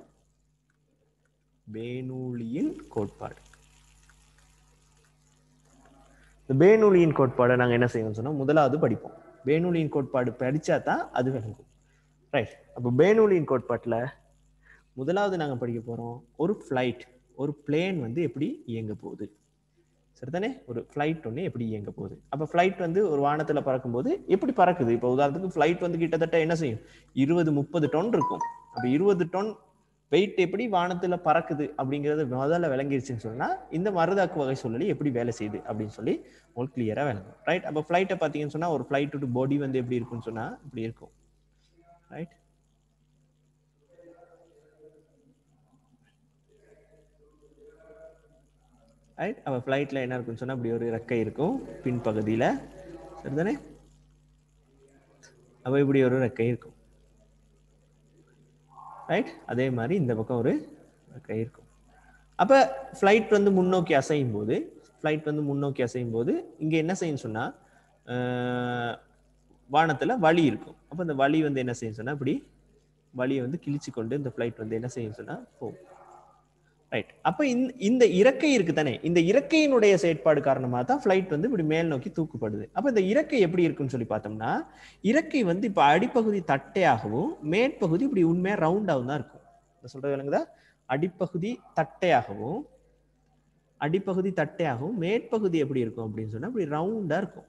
பேனூலியின் கோட்பாடு இந்த பேனூலியின் கோட்பாடை நாங்க என்ன செய்யணும்னு சொன்னா முதலாவது படிப்போம் பேனூலியின் கோட்பாடு படிச்சா தான் அது விளங்கும் ரைட் அப்போ பேனூலியின் கோட்பாட்டுல முதலாவது நாங்க படிக்க போறோம் ஒரு ஃப்ளைட் ஒரு பிளேன் வந்து எப்படி இயங்க போகுது சரிதானே ஒரு ஃப்ளைட் ஒன்று எப்படி இயங்க போகுது அப்போ ஃப்ளைட் வந்து ஒரு வானத்துல பறக்கும்போது எப்படி பறக்குது இப்போ உதாரணத்துக்கு ஃப்ளைட் வந்து கிட்டத்தட்ட என்ன செய்யும் இருபது முப்பது டொன் இருக்கும் அப்போ இருபது டொன் வெயிட் எப்படி வானத்துல பறக்குது அப்படிங்கறது முதல்ல விளங்கிருச்சுன்னு சொன்னா இந்த மருதாக்கு வகை சொல்லி எப்படி வேலை செய்யுது அப்படின்னு சொல்லி உங்களுக்கு கிளியரா விளங்கும் ரைட் அப்போ ஃப்ளைட்டை பார்த்தீங்கன்னு சொன்னா ஒரு ஃப்ளைட்டோட பாடி வந்து எப்படி இருக்கும்னு சொன்னா இப்படி இருக்கும் ரைட் ரைட் அப்போ ஃப்ளைட்டில் என்ன இருக்குன்னு சொன்னா இப்படி ஒரு ரெக்கை இருக்கும் பின்பகுதியில சரிதானே அப்போ இப்படி ஒரு ரெக்கை இருக்கும் ரைட் அதே மாதிரி இந்த பக்கம் ஒரு ரெக்கை இருக்கும் அப்போ ஃப்ளைட் வந்து முன்னோக்கி அசையும் போது ஃப்ளைட் வந்து முன்னோக்கி அசையும் போது இங்கே என்ன செய்யும் சொன்னா ஆஹ், வானத்துல வழி இருக்கும் அப்போ இந்த வழி வந்து என்ன செய்யும் சொன்னா இப்படி வழியை வந்து கிழிச்சு கொண்டு இந்த ஃப்ளைட் வந்து என்ன செய்யும் சொன்னா போகும் ரைட் அப்ப இந்த இந்த இறக்கை இருக்கு தானே இந்த இறக்கையினுடைய செயற்பாடு காரணமா தான் ஃப்ளைட் வந்து இப்படி மேல் நோக்கி தூக்கப்படுது அப்ப இந்த இறக்கை எப்படி இருக்குன்னு சொல்லி பார்த்தோம்னா இறக்கை வந்து இப்ப அடிப்பகுதி தட்டையாகவும் மேற்பகுதி இப்படி உண்மையா ரவுண்டாகவும் தான் இருக்கும் நான் சொல்றது விளங்குதா அடிப்பகுதி தட்டையாகவும் அடிப்பகுதி தட்டையாகவும் மேற்பகுதி எப்படி இருக்கும் அப்படின்னு சொன்னா இப்படி ரவுண்டா இருக்கும்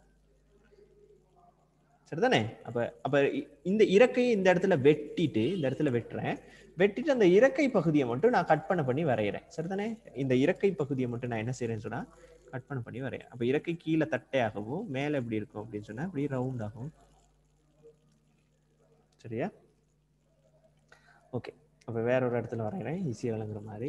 சரிதானே அப்ப அப்ப இ- இந்த இறக்கையை இந்த இடத்துல வெட்டிட்டு இந்த இடத்துல வெட்டுறேன் வெட்டிட்டு அந்த இறக்கை பகுதியை மட்டும் நான் கற்பனை பண்ணி வரைகிறேன் சரிதானே இந்த இறக்கை பகுதியை மட்டும் நான் என்ன செய்யறேன்னு சொன்னா கற்பனை பண்ணி வரையறேன் அப்ப இறக்கை கீழே தட்டையாகவும் மேல எப்படி இருக்கும் அப்படின்னு சொன்னா இப்படி ரவுண்ட் ஆகும் சரியா ஓகே அப்ப வேற ஒரு இடத்துல வரைகிறேன் ஈஸியா விளங்குற மாதிரி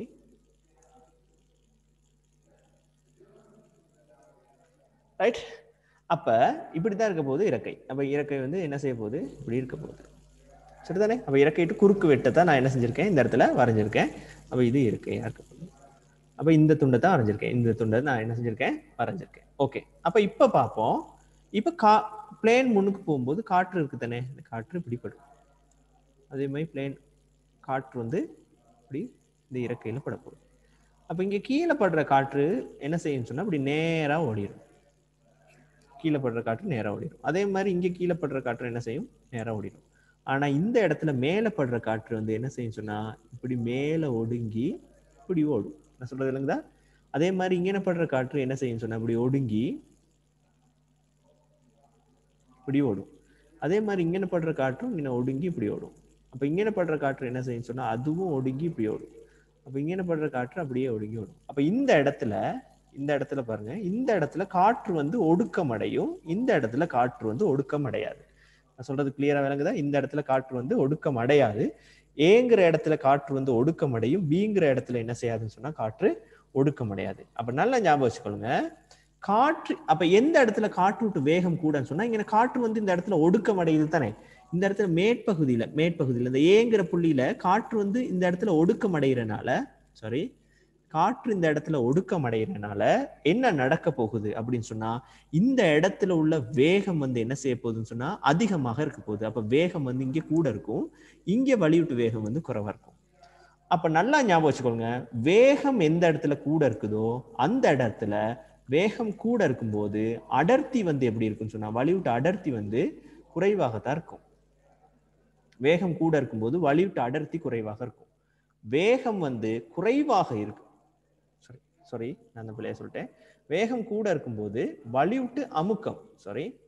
ரைட் அப்ப இப்படிதான் இருக்க போகுது இறக்கை அப்ப இறக்கை வந்து என்ன செய்ய போகுது இப்படி இருக்க போகுது சரிதானே அப்ப இறக்கைட்டு குறுக்கு வெட்டத்தை நான் என்ன செஞ்சிருக்கேன் இந்த இடத்துல வரைஞ்சிருக்கேன் அப்ப இது இருக்கையா இருக்க போகுது அப்ப இந்த துண்டை தான் வரைஞ்சிருக்கேன் இந்த துண்டை நான் என்ன செஞ்சிருக்கேன் வரைஞ்சிருக்கேன் ஓகே அப்ப இப்ப பார்ப்போம் இப்ப கா பிளேன் முன்னுக்கு போகும்போது காற்று இருக்கு தானே இந்த காற்று இப்படி படும் அதே மாதிரி பிளேன் காற்று வந்து இப்படி இந்த இறக்கையில பட போகுது அப்ப இங்க கீழே படுற காற்று என்ன செய்யும் சொன்னா இப்படி நேரா ஓடிடும் கீழே படுற காற்று நேரா ஓடிடும் அதே மாதிரி இங்க கீழே படுற காற்று என்ன செய்யும் நேரா ஓடிடும் ஆனா இந்த இடத்துல மேல படுற காற்று வந்து என்ன செய்யும் சொன்னா இப்படி மேல ஒடுங்கி இப்படி ஓடும் நான் சொல்றது இல்லைங்களா அதே மாதிரி இங்கே படுற காற்று என்ன செய்யும் சொன்னா இப்படி ஒடுங்கி இப்படி ஓடும் அதே மாதிரி இங்கே படுற காற்றும் இங்கே ஒடுங்கி இப்படி ஓடும் அப்ப இங்கே படுற காற்று என்ன செய்யும் சொன்னா அதுவும் ஒடுங்கி இப்படி ஓடும் அப்ப இங்கே படுற காற்று அப்படியே ஒடுங்கி ஓடும் அப்ப இந்த இடத்துல இந்த இடத்துல பாருங்க இந்த இடத்துல காற்று வந்து ஒடுக்கம் அடையும் இந்த இடத்துல காற்று வந்து ஒடுக்கம் அடையாது நான் சொல்றது கிளியரா விளங்குதா இந்த இடத்துல காற்று வந்து ஒடுக்கம் அடையாது ஏங்கிற இடத்துல காற்று வந்து ஒடுக்கம் அடையும் பிங்கிற இடத்துல என்ன செய்யாதுன்னு சொன்னா காற்று ஒடுக்கம் அடையாது அப்ப நல்லா ஞாபகம் வச்சுக்கொள்ளுங்க காற்று அப்ப எந்த இடத்துல காற்று விட்டு வேகம் கூடன்னு சொன்னா இங்க காற்று வந்து இந்த இடத்துல ஒடுக்கம் அடையுது தானே இந்த இடத்துல மேற்பகுதியில மேற்பகுதியில இந்த ஏங்கிற புள்ளியில காற்று வந்து இந்த இடத்துல ஒடுக்கம் அடைகிறனால சாரி காற்று இந்த இடத்துல ஒடுக்கம் அடைகிறனால என்ன நடக்க போகுது அப்படின்னு சொன்னா இந்த இடத்துல உள்ள வேகம் வந்து என்ன செய்ய போகுதுன்னு சொன்னா அதிகமாக இருக்க போகுது அப்ப வேகம் வந்து இங்க கூட இருக்கும் இங்க வழிவிட்டு வேகம் வந்து குறைவா இருக்கும் அப்ப நல்லா ஞாபகம் வச்சுக்கோங்க வேகம் எந்த இடத்துல கூட இருக்குதோ அந்த இடத்துல வேகம் கூட இருக்கும்போது அடர்த்தி வந்து எப்படி இருக்குன்னு சொன்னா வழிவிட்டு அடர்த்தி வந்து குறைவாகத்தான் இருக்கும் வேகம் கூட இருக்கும்போது வழிவிட்டு அடர்த்தி குறைவாக இருக்கும் வேகம் வந்து குறைவாக இருக்கும் சாரி சாரி நான் அந்த பிள்ளைய சொல்லிட்டேன் வேகம் கூட இருக்கும்போது வலிவுட்டு அமுக்கம் சாரி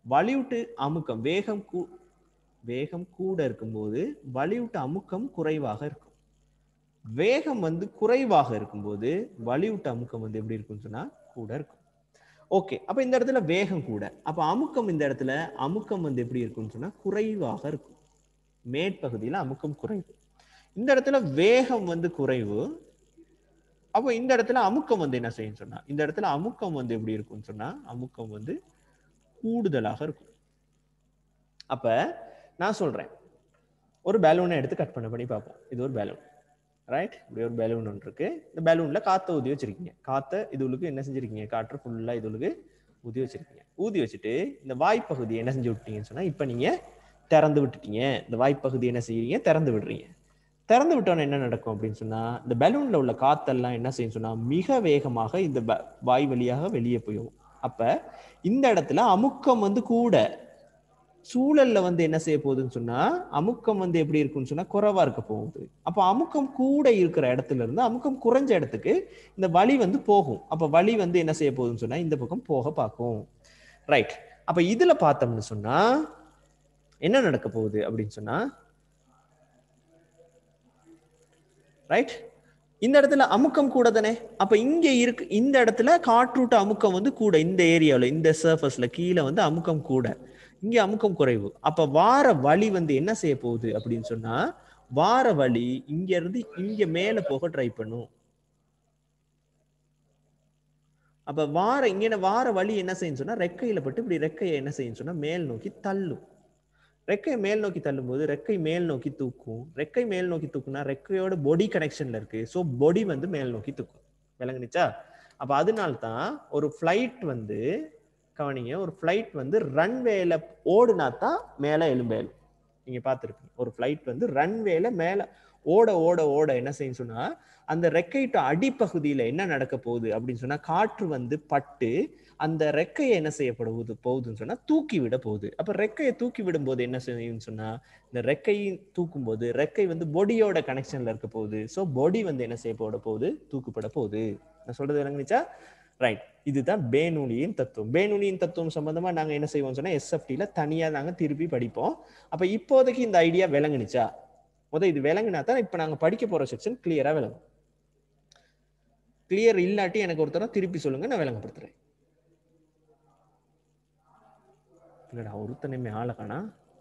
வலிவுட்டு அமுக்கம் வேகம் கூ வேகம் கூட இருக்கும்போது வலிவுட்டு அமுக்கம் குறைவாக இருக்கும் வேகம் வந்து குறைவாக இருக்கும்போது வலிவுட்டு அமுக்கம் வந்து எப்படி இருக்கும்னு சொன்னா கூட இருக்கும் ஓகே அப்ப இந்த இடத்துல வேகம் கூட அப்ப அமுக்கம் இந்த இடத்துல அமுக்கம் வந்து எப்படி இருக்கும்னு சொன்னா குறைவாக இருக்கும் மேற்பகுதியில அமுக்கம் குறைவு இந்த இடத்துல வேகம் வந்து குறைவு அப்போ இந்த இடத்துல அமுக்கம் வந்து என்ன செய்யும் சொன்னா இந்த இடத்துல அமுக்கம் வந்து எப்படி இருக்கும்னு சொன்னா அமுக்கம் வந்து கூடுதலாக இருக்கும் அப்ப நான் சொல்றேன் ஒரு பேலூனை எடுத்து கட் பண்ண பண்ணி பார்ப்போம் இது ஒரு பேலூன் ரைட் இப்படி ஒரு பேலூன் ஒன்று இருக்கு இந்த பேலூன்ல காத்த ஊதி வச்சிருக்கீங்க காத்த இதுகளுக்கு என்ன செஞ்சிருக்கீங்க காற்று ஃபுல்லா இதுகளுக்கு ஊதி வச்சிருக்கீங்க ஊதி வச்சுட்டு இந்த வாய்ப்பகுதி என்ன செஞ்சு விட்டீங்கன்னு சொன்னா இப்ப நீங்க திறந்து விட்டுட்டீங்க இந்த வாய்ப்பகுதி என்ன செய்யறீங்க திறந்து விடுறீங்க திறந்து விட்டோன்னு என்ன நடக்கும் அப்படின்னு சொன்னா இந்த பலூன்ல உள்ள காத்தெல்லாம் என்ன செய்யும் சொன்னா மிக வேகமாக இந்த ப- வாய் வழியாக வெளியே போயும் அப்ப இந்த இடத்துல அமுக்கம் வந்து கூட சூழல்ல வந்து என்ன செய்ய போகுதுன்னு சொன்னா அமுக்கம் வந்து எப்படி இருக்குன்னு சொன்னா குறைவா இருக்க போகுது அப்ப அமுக்கம் கூட இருக்கிற இடத்துல இருந்து அமுக்கம் குறைஞ்ச இடத்துக்கு இந்த வலி வந்து போகும் அப்ப வலி வந்து என்ன செய்ய போகுதுன்னு சொன்னா இந்த பக்கம் போக பார்க்கும் ரைட் அப்ப இதுல பார்த்தோம்னு சொன்னா என்ன நடக்க போகுது அப்படின்னு சொன்னா ரைட் இந்த இடத்துல அமுக்கம் கூட தானே அப்ப இங்க இருக்கு இந்த இடத்துல காற்றூட்ட அமுக்கம் வந்து கூட இந்த ஏரியாவில் இந்த சர்ஃபஸ்ல கீழே வந்து அமுக்கம் கூட இங்க அமுக்கம் குறைவு அப்ப வார வழி வந்து என்ன செய்ய போகுது அப்படின்னு சொன்னா வார வழி இங்க இருந்து இங்க மேல போக ட்ரை பண்ணும் அப்ப வார இங்க வார வழி என்ன செய்யும் சொன்னா ரெக்கையில பட்டு இப்படி ரெக்கையை என்ன செய்யும் சொன்னா மேல் நோக்கி தள்ளும் ரெக்கை மேல் நோக்கி தள்ளும்போது ரெக்கை மேல் நோக்கி தூக்கும் ரெக்கை மேல் நோக்கி தூக்குனா ரெக்கையோட பொடி கனெக்ஷன்ல இருக்கு ஸோ பொடி வந்து மேல் நோக்கி தூக்கும் விளங்குனுச்சா அப்ப அதனால தான் ஒரு ஃப்ளைட் வந்து கவனிங்க ஒரு ஃப்ளைட் வந்து ரன்வேல ஓடுனா தான் மேல எலும்பேல் நீங்க பார்த்துருப்பீங்க ஒரு ஃப்ளைட் வந்து ரன்வேல மேல ஓட ஓட ஓட என்ன செய்யும் சொன்னா அந்த ரெக்கைட்டு அடிப்பகுதியில என்ன நடக்க போகுது அப்படின்னு சொன்னா காற்று வந்து பட்டு அந்த ரெக்கையை என்ன செய்யப்படுவது போகுதுன்னு சொன்னா தூக்கி விட போகுது அப்ப ரெக்கையை தூக்கி விடும்போது என்ன செய்யும்னு சொன்னா இந்த ரெக்கையை தூக்கும் போது ரெக்கை வந்து பொடியோட கனெக்ஷன்ல இருக்க போகுது ஸோ பொடி வந்து என்ன செய்யப்பட போகுது தூக்கப்பட போகுது நான் சொல்றது விளங்குச்சா ரைட் இதுதான் பேனூனியின் தத்துவம் பேனூனியின் தத்துவம் சம்பந்தமா நாங்க என்ன செய்வோம் சொன்னா எஸ்எஃப்டில தனியா நாங்க திருப்பி படிப்போம் அப்ப இப்போதைக்கு இந்த ஐடியா விளங்குனுச்சா முத இது விளங்குனா தான் இப்ப நாங்க படிக்க போற செக்ஷன் கிளியரா விளங்கும் கிளியர் இல்லாட்டி எனக்கு ஒருத்தர திருப்பி சொல்லுங்க நான் விளங்கப்படுத்துறேன் இல்லடா ஒருத்தனையுமே ஆளை காணா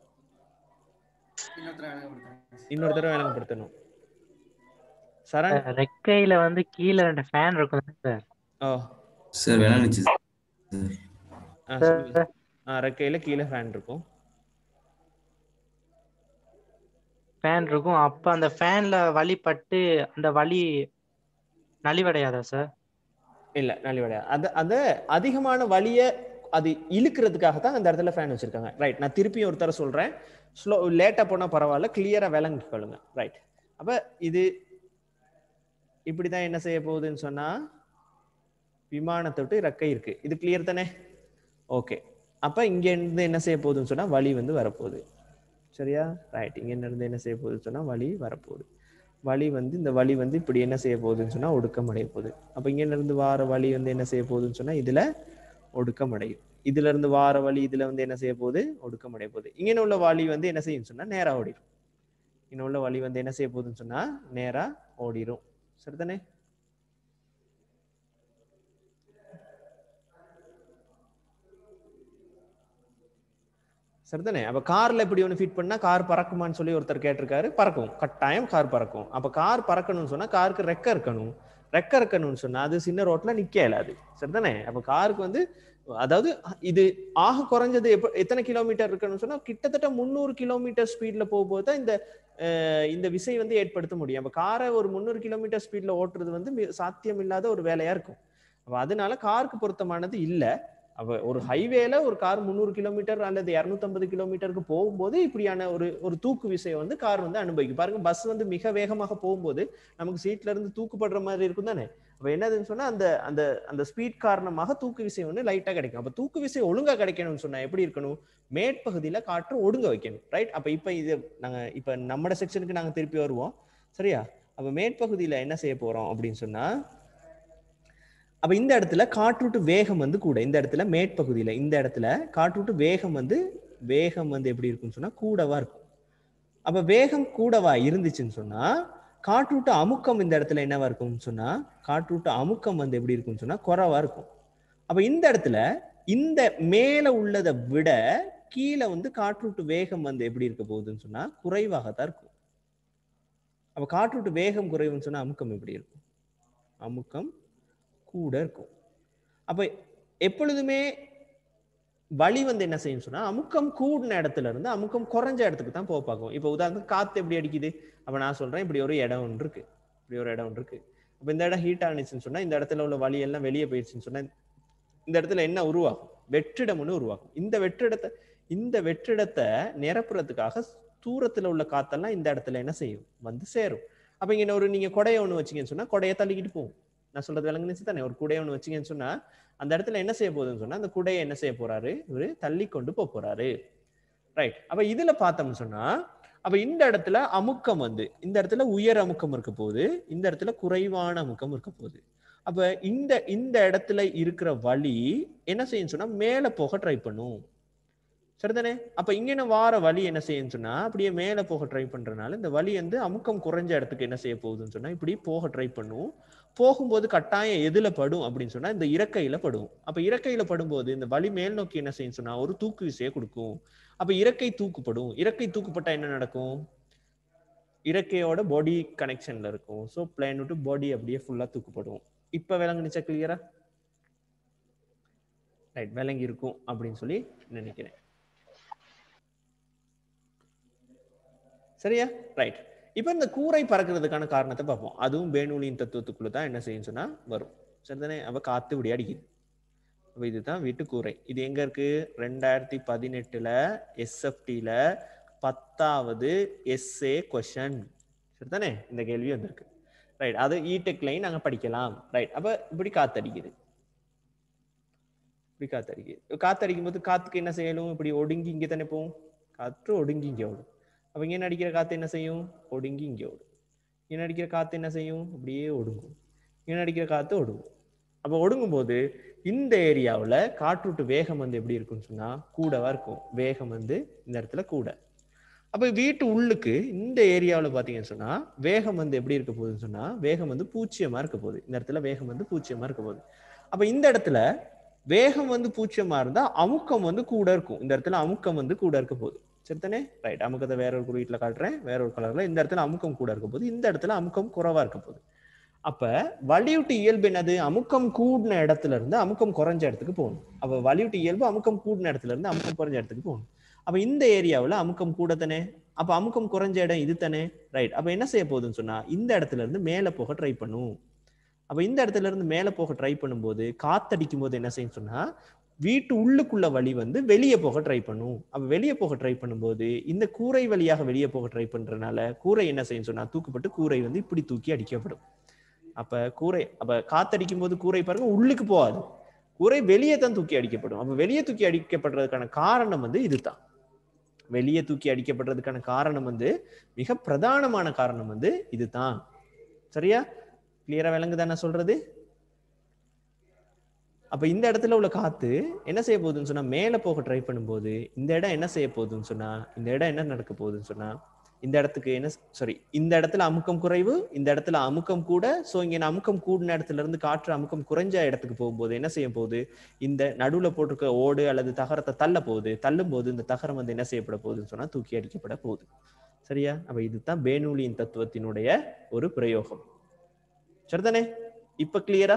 இன்னொரு தடவை விளங்கப்படுத்தணும் சரண் ரெக்கையில வந்து கீழே ரெண்டு ஃபேன் இருக்கும் சார் ஓ சார் விளையாண்டுச்சு சார் ஆ, சொல்லுங்க. ஆ, ரெக்கையில கீழே ஃபேன் இருக்கும் ஃபேன் இருக்கும் அப்ப அந்த ஃபேன்ல வலி பட்டு அந்த வலி நலிவடையாதா சார் இல்ல நலிவடையா அது அந்த அதிகமான வலிய அது இழுக்கிறதுக்காக தான் அந்த இடத்துல ஃபேன் வச்சிருக்காங்க ரைட் நான் திருப்பியும் ஒரு தடவை சொல்றேன் ஸ்லோ லேட்டா போனா பரவாயில்ல கிளியரா விளங்கிக்கொள்ளுங்க ரைட் அப்ப இது இப்படிதான் என்ன செய்ய போகுதுன்னு சொன்னா விமானத்தை விட்டு ரெக்கை இருக்கு இது கிளியர் தானே ஓகே அப்ப இங்க இருந்து என்ன செய்ய போகுதுன்னு சொன்னா வலி வந்து வரப்போகுது சரியா ரைட் இங்க இருந்து என்ன செய்ய போகுதுன்னு சொன்னா வலி வரப்போகுது வலி வந்து இந்த வலி வந்து இப்படி என்ன செய்ய போகுதுன்னு சொன்னா ஒடுக்கம் அடைய போகுது அப்ப இங்க இருந்து வார வலி வந்து என்ன செய்ய போகுதுன்னு சொன்னா இதுல ஒடுக்கம் அடையும் இதுல இருந்து வார வலி இதுல வந்து என்ன செய்ய போகுது ஒடுக்கம் அடைய போகுது இங்க உள்ள வலி வந்து என்ன செய்யும் சொன்னா நேரா ஓடிடும் இங்க உள்ள வலி வந்து என்ன செய்ய போகுதுன்னு சொன்னா நேரா ஓடிடும் சரிதானே சரிதானே அப்ப கார்ல இப்படி ஒன்று ஃபிட் பண்ணா கார் பறக்குமான்னு சொல்லி ஒருத்தர் கேட்டிருக்காரு பறக்கும் கட்டாயம் கார் பறக்கும் அப்ப கார் பறக்கணும்னு சொன்னா காருக்கு ரெக்க இருக்கணும் ரெக்க இருக்கணும்னு சொன்னா அது சின்ன ரோட்ல நிக்க இயலாது சரிதானே அப்ப காருக்கு வந்து அதாவது இது ஆக குறைஞ்சது எப்ப எத்தனை கிலோமீட்டர் இருக்கணும்னு சொன்னா கிட்டத்தட்ட முந்நூறு கிலோமீட்டர் ஸ்பீட்ல போகும்போது தான் இந்த அஹ், இந்த விசை வந்து ஏற்படுத்த முடியும் அப்ப காரை ஒரு முந்நூறு கிலோமீட்டர் ஸ்பீட்ல ஓட்டுறது வந்து மி- சாத்தியம் இல்லாத ஒரு வேலையா இருக்கும் அப்ப அதனால காருக்கு பொருத்தமானது இல்ல அப்ப ஒரு ஹைவேல ஒரு கார் முந்நூறு கிலோமீட்டர் அல்லது இரநூத்தம்பது கிலோமீட்டருக்கு போகும்போது இப்படியான ஒரு ஒரு தூக்கு விசையை வந்து கார் வந்து அனுபவிக்கும் பாருங்க பஸ் வந்து மிக வேகமாக போகும்போது நமக்கு சீட்ல இருந்து தூக்குப்படுற மாதிரி இருக்கும் தானே அப்ப என்னதுன்னு சொன்னா அந்த அந்த அந்த ஸ்பீட் காரணமாக தூக்கு விசை வந்து லைட்டா கிடைக்கும் அப்ப தூக்கு விசை ஒழுங்கா கிடைக்கணும்னு சொன்னா எப்படி இருக்கணும் மேற்பகுதியில காற்று ஒடுங்க வைக்கணும் ரைட் அப்ப இப்ப இது நாங்க இப்ப நம்மட செக்ஷனுக்கு நாங்க திருப்பி வருவோம் சரியா அப்ப மேற்பகுதியில என்ன செய்ய போறோம் அப்படின்னு சொன்னா அப்ப இந்த இடத்துல காற்றூட்டு வேகம் வந்து கூட இந்த இடத்துல மேற்பகுதியில இந்த இடத்துல காற்றூட்டு வேகம் வந்து வேகம் வந்து எப்படி இருக்கும்னு சொன்னா கூடவா இருக்கும் அப்ப வேகம் கூடவா இருந்துச்சுன்னு சொன்னா காற்றூட்டு அமுக்கம் இந்த இடத்துல என்னவா இருக்கும்னு சொன்னா காற்றூட்டு அமுக்கம் வந்து எப்படி இருக்கும்னு சொன்னா குறைவா இருக்கும் அப்ப இந்த இடத்துல இந்த மேல உள்ளதை விட கீழே வந்து காற்றூட்டு வேகம் வந்து எப்படி இருக்க போகுதுன்னு சொன்னா குறைவாக தான் இருக்கும் அப்ப காற்றூட்டு வேகம் குறைவுன்னு சொன்னா அமுக்கம் எப்படி இருக்கும் அமுக்கம் கூட இருக்கும் அப்ப எப்பொழுதுமே வழி வந்து என்ன செய்யும் சொன்னா அமுக்கம் கூடின இடத்துல இருந்து அமுக்கம் குறைஞ்ச இடத்துக்கு தான் போக பார்க்கும் இப்போ உதாரணத்துக்கு காத்து எப்படி அடிக்குது அப்ப நான் சொல்றேன் இப்படி ஒரு இடம் ஒன்று இருக்கு இப்படி ஒரு இடம் ஒன்று இருக்கு அப்ப இந்த இடம் ஹீட் ஆனிச்சுன்னு சொன்னா இந்த இடத்துல உள்ள வழி எல்லாம் வெளியே போயிடுச்சுன்னு சொன்னா இந்த இடத்துல என்ன உருவாகும் வெற்றிடம் ஒன்று உருவாகும் இந்த வெற்றிடத்தை இந்த வெற்றிடத்தை நிரப்புறதுக்காக தூரத்துல உள்ள காத்தெல்லாம் இந்த இடத்துல என்ன செய்யும் வந்து சேரும் அப்ப இங்க ஒரு நீங்க கொடையை ஒண்ணு வச்சீங்கன்னு சொன்னா கொடையை தள்ளிக்கிட்டு போகும் நான் சொல்றது விளங்குனுச்சு தானே ஒரு குடையை ஒண்ணு வச்சீங்கன்னு சொன்னா அந்த இடத்துல என்ன செய்ய போகுதுன்னு சொன்னா அந்த குடையை என்ன செய்ய போறாரு இவரு தள்ளி கொண்டு போக போறாரு ரைட் அப்ப இதுல பார்த்தோம்னு சொன்னா அப்ப இந்த இடத்துல அமுக்கம் வந்து இந்த இடத்துல உயர் அமுக்கம் இருக்க போகுது இந்த இடத்துல குறைவான அமுக்கம் இருக்க போகுது அப்ப இந்த இந்த இடத்துல இருக்கிற வழி என்ன செய்யும் சொன்னா மேல போக ட்ரை பண்ணும் சரிதானே அப்ப இங்க வார வழி என்ன செய்யும் சொன்னா அப்படியே மேல போக ட்ரை பண்றதுனால இந்த வழி வந்து அமுக்கம் குறைஞ்ச இடத்துக்கு என்ன செய்ய போகுதுன்னு சொன்னா இப்படி போக ட்ரை பண்ணும் போகும்போது கட்டாயம் எதுல படும் அப்படின்னு சொன்னா இந்த இறக்கையில படும் அப்ப இறக்கையில படும்போது இந்த வழி மேல் நோக்கி என்ன செய்யும் சொன்னா ஒரு தூக்கு விசையை கொடுக்கும் அப்ப இறக்கை தூக்குப்படும் இறக்கை தூக்குப்பட்டா என்ன நடக்கும் இறக்கையோட பாடி கனெக்ஷன்ல இருக்கும் ஸோ பிளேன் விட்டு பாடி அப்படியே ஃபுல்லா தூக்குப்படும் இப்ப விளங்குனுச்சா கிளியரா ரைட் விளங்கி இருக்கும் அப்படின்னு சொல்லி நினைக்கிறேன் சரியா ரைட் இப்போ இந்த கூரை பறக்கிறதுக்கான காரணத்தை பார்ப்போம் அதுவும் பேனூலியின் தத்துவத்துக்குள்ள தான் என்ன செய்யும் சொன்னா வரும் சரிதானே அவ காத்து இப்படி அடிக்குது அப்ப இதுதான் வீட்டு கூரை இது எங்க இருக்கு ரெண்டாயிரத்தி பதினெட்டுல எஸ்எஃப்டில பத்தாவது எஸ்ஏ கொஷன் சரிதானே இந்த கேள்வி வந்திருக்கு ரைட் அது இடெக் லைன் நாங்க படிக்கலாம் ரைட் அப்ப இப்படி காத்தடிக்குது இப்படி காத்தடிக்குது காத்தடிக்கும் போது காத்துக்கு என்ன செய்யணும் இப்படி ஒடுங்கி இங்க தானே போகும் காற்று ஒடுங்கி இங்க ஓடும் அப்ப இங்க அடிக்கிற காத்து என்ன செய்யும் ஒடுங்கி இங்க ஓடும் இங்க அடிக்கிற காத்து என்ன செய்யும் அப்படியே ஒடுங்கும் இங்க அடிக்கிற காத்து ஒடுங்கும் அப்ப ஒடுங்கும் போது இந்த ஏரியாவுல காற்றூட்டு வேகம் வந்து எப்படி இருக்கும்னு சொன்னா கூடவா இருக்கும் வேகம் வந்து இந்த இடத்துல கூட அப்ப வீட்டு உள்ளுக்கு இந்த ஏரியாவுல பாத்தீங்கன்னு சொன்னா வேகம் வந்து எப்படி இருக்க போகுதுன்னு சொன்னா வேகம் வந்து பூச்சியமா இருக்க போகுது இந்த இடத்துல வேகம் வந்து பூச்சியமா இருக்க போகுது அப்ப இந்த இடத்துல வேகம் வந்து பூச்சியமா இருந்தா அமுக்கம் வந்து கூட இருக்கும் இந்த இடத்துல அமுக்கம் வந்து கூட இருக்க போகுது சரிதானே ரைட் அமுக்கத்தை வேற ஒரு குறியீட்டுல காட்டுறேன் வேற ஒரு கலர்ல இந்த இடத்துல அமுக்கம் கூட இருக்க போகுது இந்த இடத்துல அமுக்கம் குறைவா இருக்க போகுது அப்ப வலியுட்டு இயல்பு என்னது அமுக்கம் கூடின இடத்துல இருந்து அமுக்கம் குறைஞ்ச இடத்துக்கு போகணும் அப்ப வலியுட்டு இயல்பு அமுக்கம் கூடின இடத்துல இருந்து அமுக்கம் குறைஞ்ச இடத்துக்கு போகணும் அப்ப இந்த ஏரியாவுல அமுக்கம் கூட தானே அப்ப அமுக்கம் குறைஞ்ச இடம் இது தானே ரைட் அப்ப என்ன செய்ய போகுதுன்னு சொன்னா இந்த இடத்துல இருந்து மேல போக ட்ரை பண்ணும் அப்ப இந்த இடத்துல இருந்து மேல போக ட்ரை பண்ணும்போது காத்தடிக்கும் போது என்ன செய்யும் சொன்னா வீட்டு உள்ளுக்குள்ள வழி வந்து வெளியே போக ட்ரை பண்ணும் அப்ப வெளியே போக ட்ரை பண்ணும்போது இந்த கூரை வழியாக வெளியே போக ட்ரை பண்றதுனால கூரை என்ன செய்யும் சொன்னா தூக்கப்பட்டு கூரை வந்து இப்படி தூக்கி அடிக்கப்படும் அப்ப கூரை அப்ப காத்தடிக்கும் போது கூரை பாருங்க உள்ளுக்கு போகாது கூரை வெளியே தான் தூக்கி அடிக்கப்படும் அப்ப வெளியே தூக்கி அடிக்கப்படுறதுக்கான காரணம் வந்து இதுதான் வெளியே தூக்கி அடிக்கப்படுறதுக்கான காரணம் வந்து மிக பிரதானமான காரணம் வந்து இதுதான் சரியா கிளியரா விளங்குதா நான் சொல்றது அப்ப இந்த இடத்துல உள்ள காத்து என்ன செய்ய போகுதுன்னு சொன்னா மேல போக ட்ரை பண்ணும்போது இந்த இடம் என்ன செய்ய போகுதுன்னு சொன்னா இந்த இடம் என்ன நடக்க போகுதுன்னு சொன்னா இந்த இடத்துக்கு என்ன சாரி இந்த இடத்துல அமுக்கம் குறைவு இந்த இடத்துல அமுக்கம் கூட சோ இங்க நான் அமுக்கம் கூடின இடத்துல இருந்து காற்று அமுக்கம் குறைஞ்ச இடத்துக்கு போகும்போது என்ன செய்ய போகுது இந்த நடுவுல போட்டிருக்க ஓடு அல்லது தகரத்தை தள்ள போகுது தள்ளும் போது இந்த தகரம் வந்து என்ன செய்யப்பட போகுதுன்னு சொன்னா தூக்கி அடிக்கப்பட போகுது சரியா அப்ப இதுதான் பேனூலியின் தத்துவத்தினுடைய ஒரு பிரயோகம் சரிதானே இப்ப கிளியரா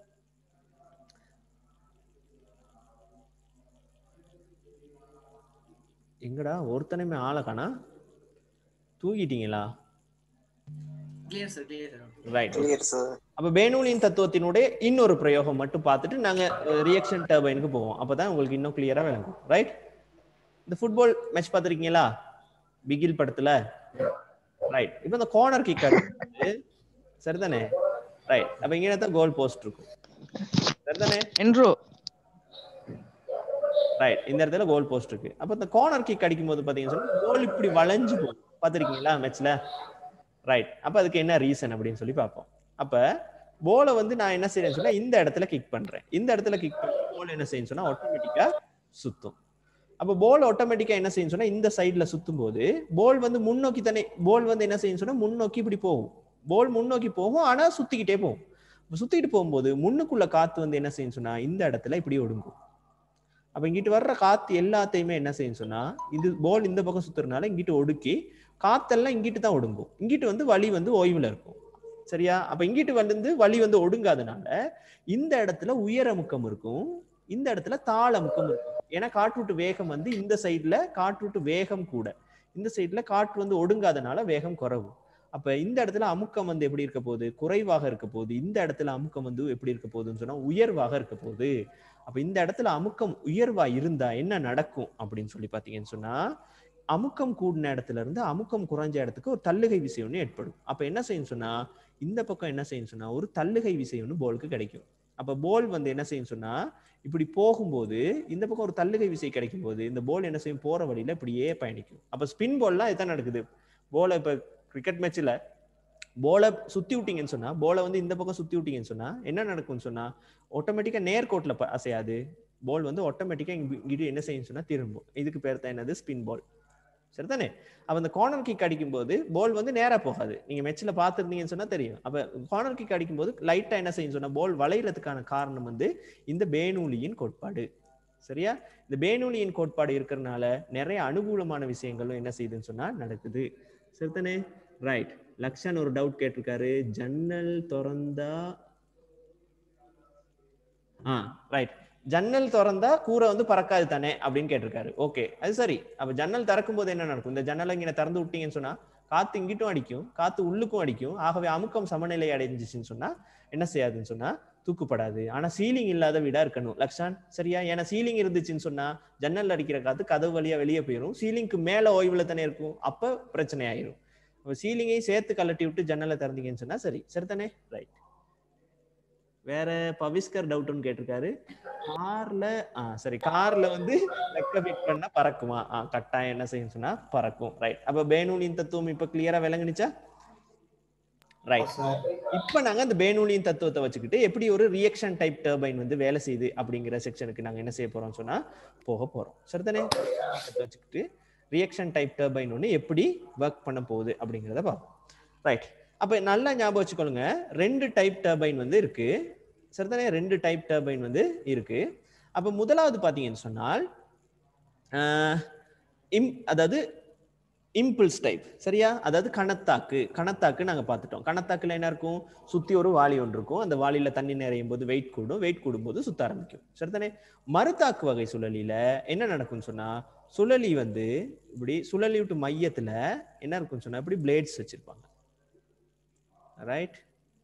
எங்கடா ஒருத்தனையுமே ஆளை காணா தூங்கிட்டீங்களா clear sir clear sir right clear sir அப்ப பேனூலின் தத்துவத்தினுடைய இன்னொரு பிரயோகம் மட்டும் பார்த்துட்டு நாங்க ரியாக்ஷன் டர்பைனுக்கு போவோம் அப்பதான் உங்களுக்கு இன்னும் கிளியரா விளங்கும் ரைட் இந்த ஃபுட்பால் மேட்ச் பார்த்திருக்கீங்களா பிகில் படத்துல ரைட் இப்போ இந்த கார்னர் கிக் சரிதானே ரைட் அப்ப இங்க தான் கோல் போஸ்ட் இருக்கும் சரிதானே என்றோ ரைட் இந்த இடத்துல கோல் போஸ்ட் இருக்கு அப்ப இந்த கார்னர் கிக் அடிக்கும் போது பாத்தீங்கன்னா கோல் இப்படி வளைஞ்சு போகும் பாத்திருக்கீங்களா மேட்ச்ல ரைட் அப்ப அதுக்கு என்ன ரீசன் அப்படின்னு சொல்லி பார்ப்போம் அப்ப போலை வந்து நான் என்ன செய்யறேன்னு சொன்னா இந்த இடத்துல கிக் பண்றேன் இந்த இடத்துல கிக் பண்ணி போல் என்ன செய்யும் சொன்னா ஆட்டோமேட்டிக்கா சுத்தும் அப்போ போல் ஆட்டோமேட்டிக்கா என்ன செய்யும் சொன்னா இந்த சைடுல சுத்தும் போது போல் வந்து முன்னோக்கி தானே போல் வந்து என்ன செய்யும் சொன்னா முன்னோக்கி இப்படி போகும் போல் முன்னோக்கி போகும் ஆனா சுத்திக்கிட்டே போகும் அப்ப சுத்திக்கிட்டு போகும்போது முன்னுக்குள்ள காத்து வந்து என்ன செய்யும் சொன்னா இந்த இடத்துல இப்படி ஒடுங்கும் அப்ப இங்கிட்டு வர்ற காத்து எல்லாத்தையுமே என்ன செய்யும் சொன்னா இது போல் இந்த பக்கம் சுத்துறதுனால இங்கிட்டு ஒடுக்கி காத்தெல்லாம் இங்கிட்டு தான் ஒடுங்கும் இங்கிட்டு வந்து வலி வந்து ஓய்வுல இருக்கும் சரியா அப்ப இங்கிட்டு வந்து வலி வந்து ஒடுங்காதனால இந்த இடத்துல உயர் அமுக்கம் இருக்கும் இந்த இடத்துல தாழ் அமுக்கம் இருக்கும் ஏன்னா காற்றூட்டு வேகம் வந்து இந்த சைடுல காற்றூட்டு வேகம் கூட இந்த சைடுல காற்று வந்து ஒடுங்காதனால வேகம் குறைவு அப்ப இந்த இடத்துல அமுக்கம் வந்து எப்படி இருக்க போகுது குறைவாக இருக்க போகுது இந்த இடத்துல அமுக்கம் வந்து எப்படி இருக்க போகுதுன்னு சொன்னா உயர்வாக இருக்க போகுது அப்ப இந்த இடத்துல அமுக்கம் உயர்வா இருந்தா என்ன நடக்கும் அப்படின்னு சொல்லி பாத்தீங்கன்னு சொன்னா அமுக்கம் கூடின இடத்துல இருந்து அமுக்கம் குறைஞ்ச இடத்துக்கு ஒரு தள்ளுகை விசை ஒன்று ஏற்படும் அப்ப என்ன செய்யும் சொன்னா இந்த பக்கம் என்ன செய்யும் சொன்னா ஒரு தள்ளுகை விசை ஒன்று போலுக்கு கிடைக்கும் அப்ப போல் வந்து என்ன செய்யும் சொன்னா இப்படி போகும்போது இந்த பக்கம் ஒரு தள்ளுகை விசை கிடைக்கும் போது இந்த போல் என்ன செய்யும் போற வழியில இப்படியே பயணிக்கும் அப்ப ஸ்பின் பால்லாம் இதுதான் நடக்குது போலை இப்ப கிரிக்கெட் மேட்ச்ல போலை சுத்தி விட்டீங்கன்னு சொன்னா போலை வந்து இந்த பக்கம் சுத்தி விட்டீங்கன்னு சொன்னா என்ன நடக்கும்னு சொன்னா ஆட்டோமேட்டிக்கா நேர்கோட்டில் ப- அசையாது பால் வந்து ஆட்டோமேட்டிக்கா இங்கிட்டு என்ன செய்யும் சொன்னா திரும்பும் இதுக்கு பேர் தான் என்னது ஸ்பின் பால் சரிதானே அப்ப அந்த கார்னர் கிக் அடிக்கும் போது பால் வந்து நேரா போகாது நீங்க மெச்சில் பார்த்துருந்தீங்கன்னு சொன்னா தெரியும் அப்ப கார்னர் கிக் அடிக்கும் போது லைட்டா என்ன செய்யும் சொன்னா பால் வளையறதுக்கான காரணம் வந்து இந்த பேனூலியின் கோட்பாடு சரியா இந்த பேனூலியின் கோட்பாடு இருக்கிறதுனால நிறைய அனுகூலமான விஷயங்களும் என்ன செய்யுதுன்னு சொன்னா நடக்குது சரிதானே ரைட் லக்ஷன் ஒரு டவுட் கேட்டிருக்காரு ஜன்னல் திறந்தா ஆ ரைட் ஜன்னல் திறந்தா கூரை வந்து பறக்காது தானே அப்படின்னு கேட்டிருக்காரு ஓகே அது சரி அப்ப ஜன்னல் திறக்கும் போது என்ன நடக்கும் இந்த ஜன்னலை இங்க திறந்து விட்டீங்கன்னு சொன்னா காத்து இங்கிட்டும் அடிக்கும் காத்து உள்ளுக்கும் அடிக்கும் ஆகவே அமுக்கம் சமநிலை அடைஞ்சிச்சுன்னு சொன்னா என்ன செய்யாதுன்னு சொன்னா தூக்குப்படாது ஆனா சீலிங் இல்லாத வீடா இருக்கணும் லக்ஷான் சரியா ஏன்னா சீலிங் இருந்துச்சுன்னு சொன்னா ஜன்னல் அடிக்கிற காத்து கதவு வழியா வெளியே போயிடும் சீலிங்க்கு மேல ஓய்வுல தானே இருக்கும் அப்ப பிரச்சனை ஆயிரும் சீலிங்கையும் சேர்த்து கலட்டி விட்டு ஜன்னலை திறந்தீங்கன்னு சொன்னா சரி சரிதானே ரைட் வேற பவிஸ்கர் டவுட்னு கேட்டிருக்காரு கார்ல ஆ சரி கார்ல வந்து ரெக்க ஃபிட் பண்ணா பறக்குமா ஆ கட்டாயம் என்ன செய்யும் சொன்னா பறக்கும் ரைட் அப்ப பேனூலின் தத்துவம் இப்ப கிளியரா விளங்குனுச்சா ரைட் இப்ப நாங்க அந்த பேனூலியின் தத்துவத்தை வச்சுக்கிட்டு எப்படி ஒரு ரியாக்ஷன் டைப் டர்பைன் வந்து வேலை செய்யுது அப்படிங்கிற செக்ஷனுக்கு நாங்க என்ன செய்ய போறோம் சொன்னா போக போறோம் சரிதானே வச்சுக்கிட்டு ரியாக்ஷன் டைப் டர்பைன் ஒன்று எப்படி ஒர்க் பண்ண போகுது அப்படிங்கிறத பார்ப்போம் ரைட் அப்போ நல்லா ஞாபகம் வச்சுக்கொள்ளுங்க ரெண்டு டைப் டர்பைன் வந்து இருக்கு சரிதானே ரெண்டு டைப் டர்பைன் வந்து இருக்கு அப்போ முதலாவது பார்த்தீங்கன்னு சொன்னால் ஆஹ், இம் அதாவது இம்பிள்ஸ் டைப் சரியா அதாவது கணத்தாக்கு கணத்தாக்கு நாங்க பார்த்துட்டோம் கணத்தாக்குல என்ன இருக்கும் சுத்தி ஒரு வாளி ஒன்று இருக்கும் அந்த வாளியில தண்ணி நிறையும் போது வெயிட் கூடும் வெயிட் கூடும்போது சுத்த ஆரம்பிக்கும் சரிதானே மறுத்தாக்கு வகை சுழலியில என்ன நடக்கும்னு சொன்னா சுழலி வந்து இப்படி சுழலி விட்டு மையத்துல என்ன இருக்கும்னு சொன்னா இப்படி பிளேட்ஸ் வச்சிருப்பாங்க ரைட்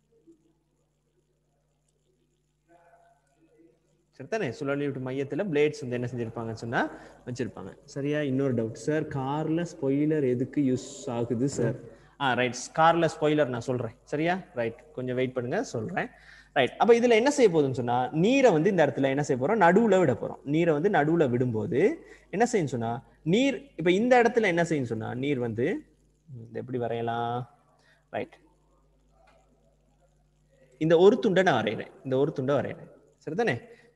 சரிதானே சுழலி விட்டு மையத்துல பிளேட்ஸ் வந்து என்ன செஞ்சிருப்பாங்கன்னு சொன்னா வச்சிருப்பாங்க சரியா இன்னொரு டவுட் சார் கார்ல ஸ்பாயிலர் எதுக்கு யூஸ் ஆகுது சார் ஆ ரைட் கார்ல ஸ்பாயிலர் நான் சொல்றேன் சரியா ரைட் கொஞ்சம் வெயிட் பண்ணுங்க சொல்றேன் ரைட் அப்ப இதுல என்ன செய்ய போகுதுன்னு சொன்னா நீரை வந்து இந்த இடத்துல என்ன செய்ய போறோம் நடுவுல விட போறோம் நீரை வந்து நடுவுல விடும்போது என்ன செய்யும் சொன்னா நீர் இப்ப இந்த இடத்துல என்ன செய்யும் சொன்னா நீர் வந்து ம், இது எப்படி வரையலாம் ரைட் இந்த ஒரு துண்டை நான் வரைகிறேன் இந்த ஒரு துண்டை வரைகிறேன் சரிதானே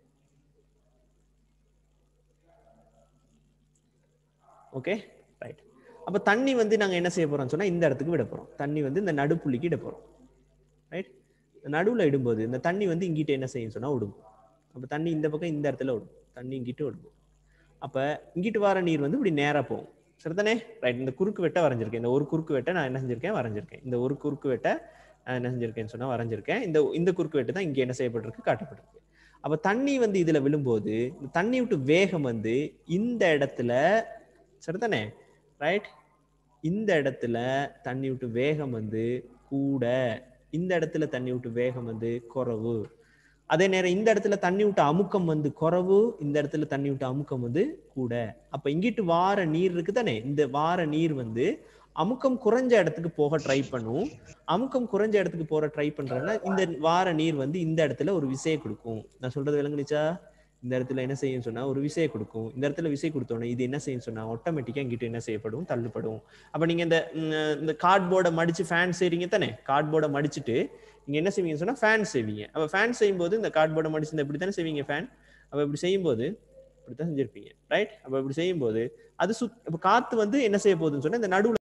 ஓகே ரைட் அப்ப தண்ணி வந்து நாங்க என்ன செய்ய போறோம்னு சொன்னா இந்த இடத்துக்கு விட போறோம் தண்ணி வந்து இந்த நடுப்புள்ளிக்கு இட போறோம் ரைட் நடுவுல இடும்போது இந்த தண்ணி வந்து இங்கிட்ட என்ன செய்யும் சொன்னா ஒடுங்கும் அப்ப தண்ணி இந்த பக்கம் இந்த இடத்துல ஒடுங்கும் தண்ணி இங்கிட்டு ஒடுங்கும் அப்ப இங்கிட்டு வர நீர் வந்து இப்படி நேரா போகும் சரிதானே ரைட் இந்த குறுக்கு வெட்டை வரைஞ்சிருக்கேன் இந்த ஒரு குறுக்கு வெட்டை நான் என்ன செஞ்சிருக்கேன் வரைஞ்சிருக்கேன் இந்த ஒரு குறுக்கு வெட்டை நான் என்ன செஞ்சிருக்கேன்னு சொன்னா வரைஞ்சிருக்கேன் இந்த இந்த குறுக்கு வெட்டு தான் இங்க என்ன செய்யப்பட்டிருக்கு காட்டப்பட்டிருக்கு அப்ப தண்ணி வந்து இதுல விழும்போது இந்த தண்ணி விட்டு வேகம் வந்து இந்த இடத்துல சரிதானே ரைட் இந்த இடத்துல தண்ணி விட்டு வேகம் வந்து கூட இந்த இடத்துல தண்ணி விட்டு வேகம் வந்து குறைவு அதே நேரம் இந்த இடத்துல தண்ணி விட்டு அமுக்கம் வந்து குறைவு இந்த இடத்துல தண்ணி விட்டு அமுக்கம் வந்து கூட அப்ப இங்கிட்டு வார நீர் இருக்கு தானே இந்த வார நீர் வந்து அமுக்கம் குறைஞ்ச இடத்துக்கு போக ட்ரை பண்ணும் அமுக்கம் குறைஞ்ச இடத்துக்கு போற ட்ரை பண்றதுனா இந்த வார நீர் வந்து இந்த இடத்துல ஒரு விசையை கொடுக்கும் நான் சொல்றது விளங்குனுச்சா இந்த இடத்துல என்ன செய்யும் சொன்னா ஒரு விசையை கொடுக்கும் இந்த இடத்துல விசை கொடுத்தோன்னே இது என்ன செய்யும் சொன்னா ஆட்டோமேட்டிக்கா இங்கிட்ட என்ன செய்யப்படும் தள்ளுப்படும் அப்ப நீங்க இந்த ம், இந்த கார்ட்போர்டை மடிச்சு ஃபேன் செய்றீங்க தானே கார்ட்போர்டை மடிச்சுட்டு நீங்க என்ன செய்வீங்கன்னு சொன்னா ஃபேன் செய்வீங்க அப்ப ஃபேன் செய்யும்போது இந்த கார்ட்போர்டை மடிச்சு இந்த இப்படி தானே செய்வீங்க ஃபேன் அப்ப இப்படி செய்யும்போது இப்படித்தான் செஞ்சிருப்பீங்க ரைட் அப்ப இப்படி செய்யும்போது அது சுத் இப்ப காத்து வந்து என்ன செய்ய போகுதுன்னு சொன்னா இந்த நடுவுல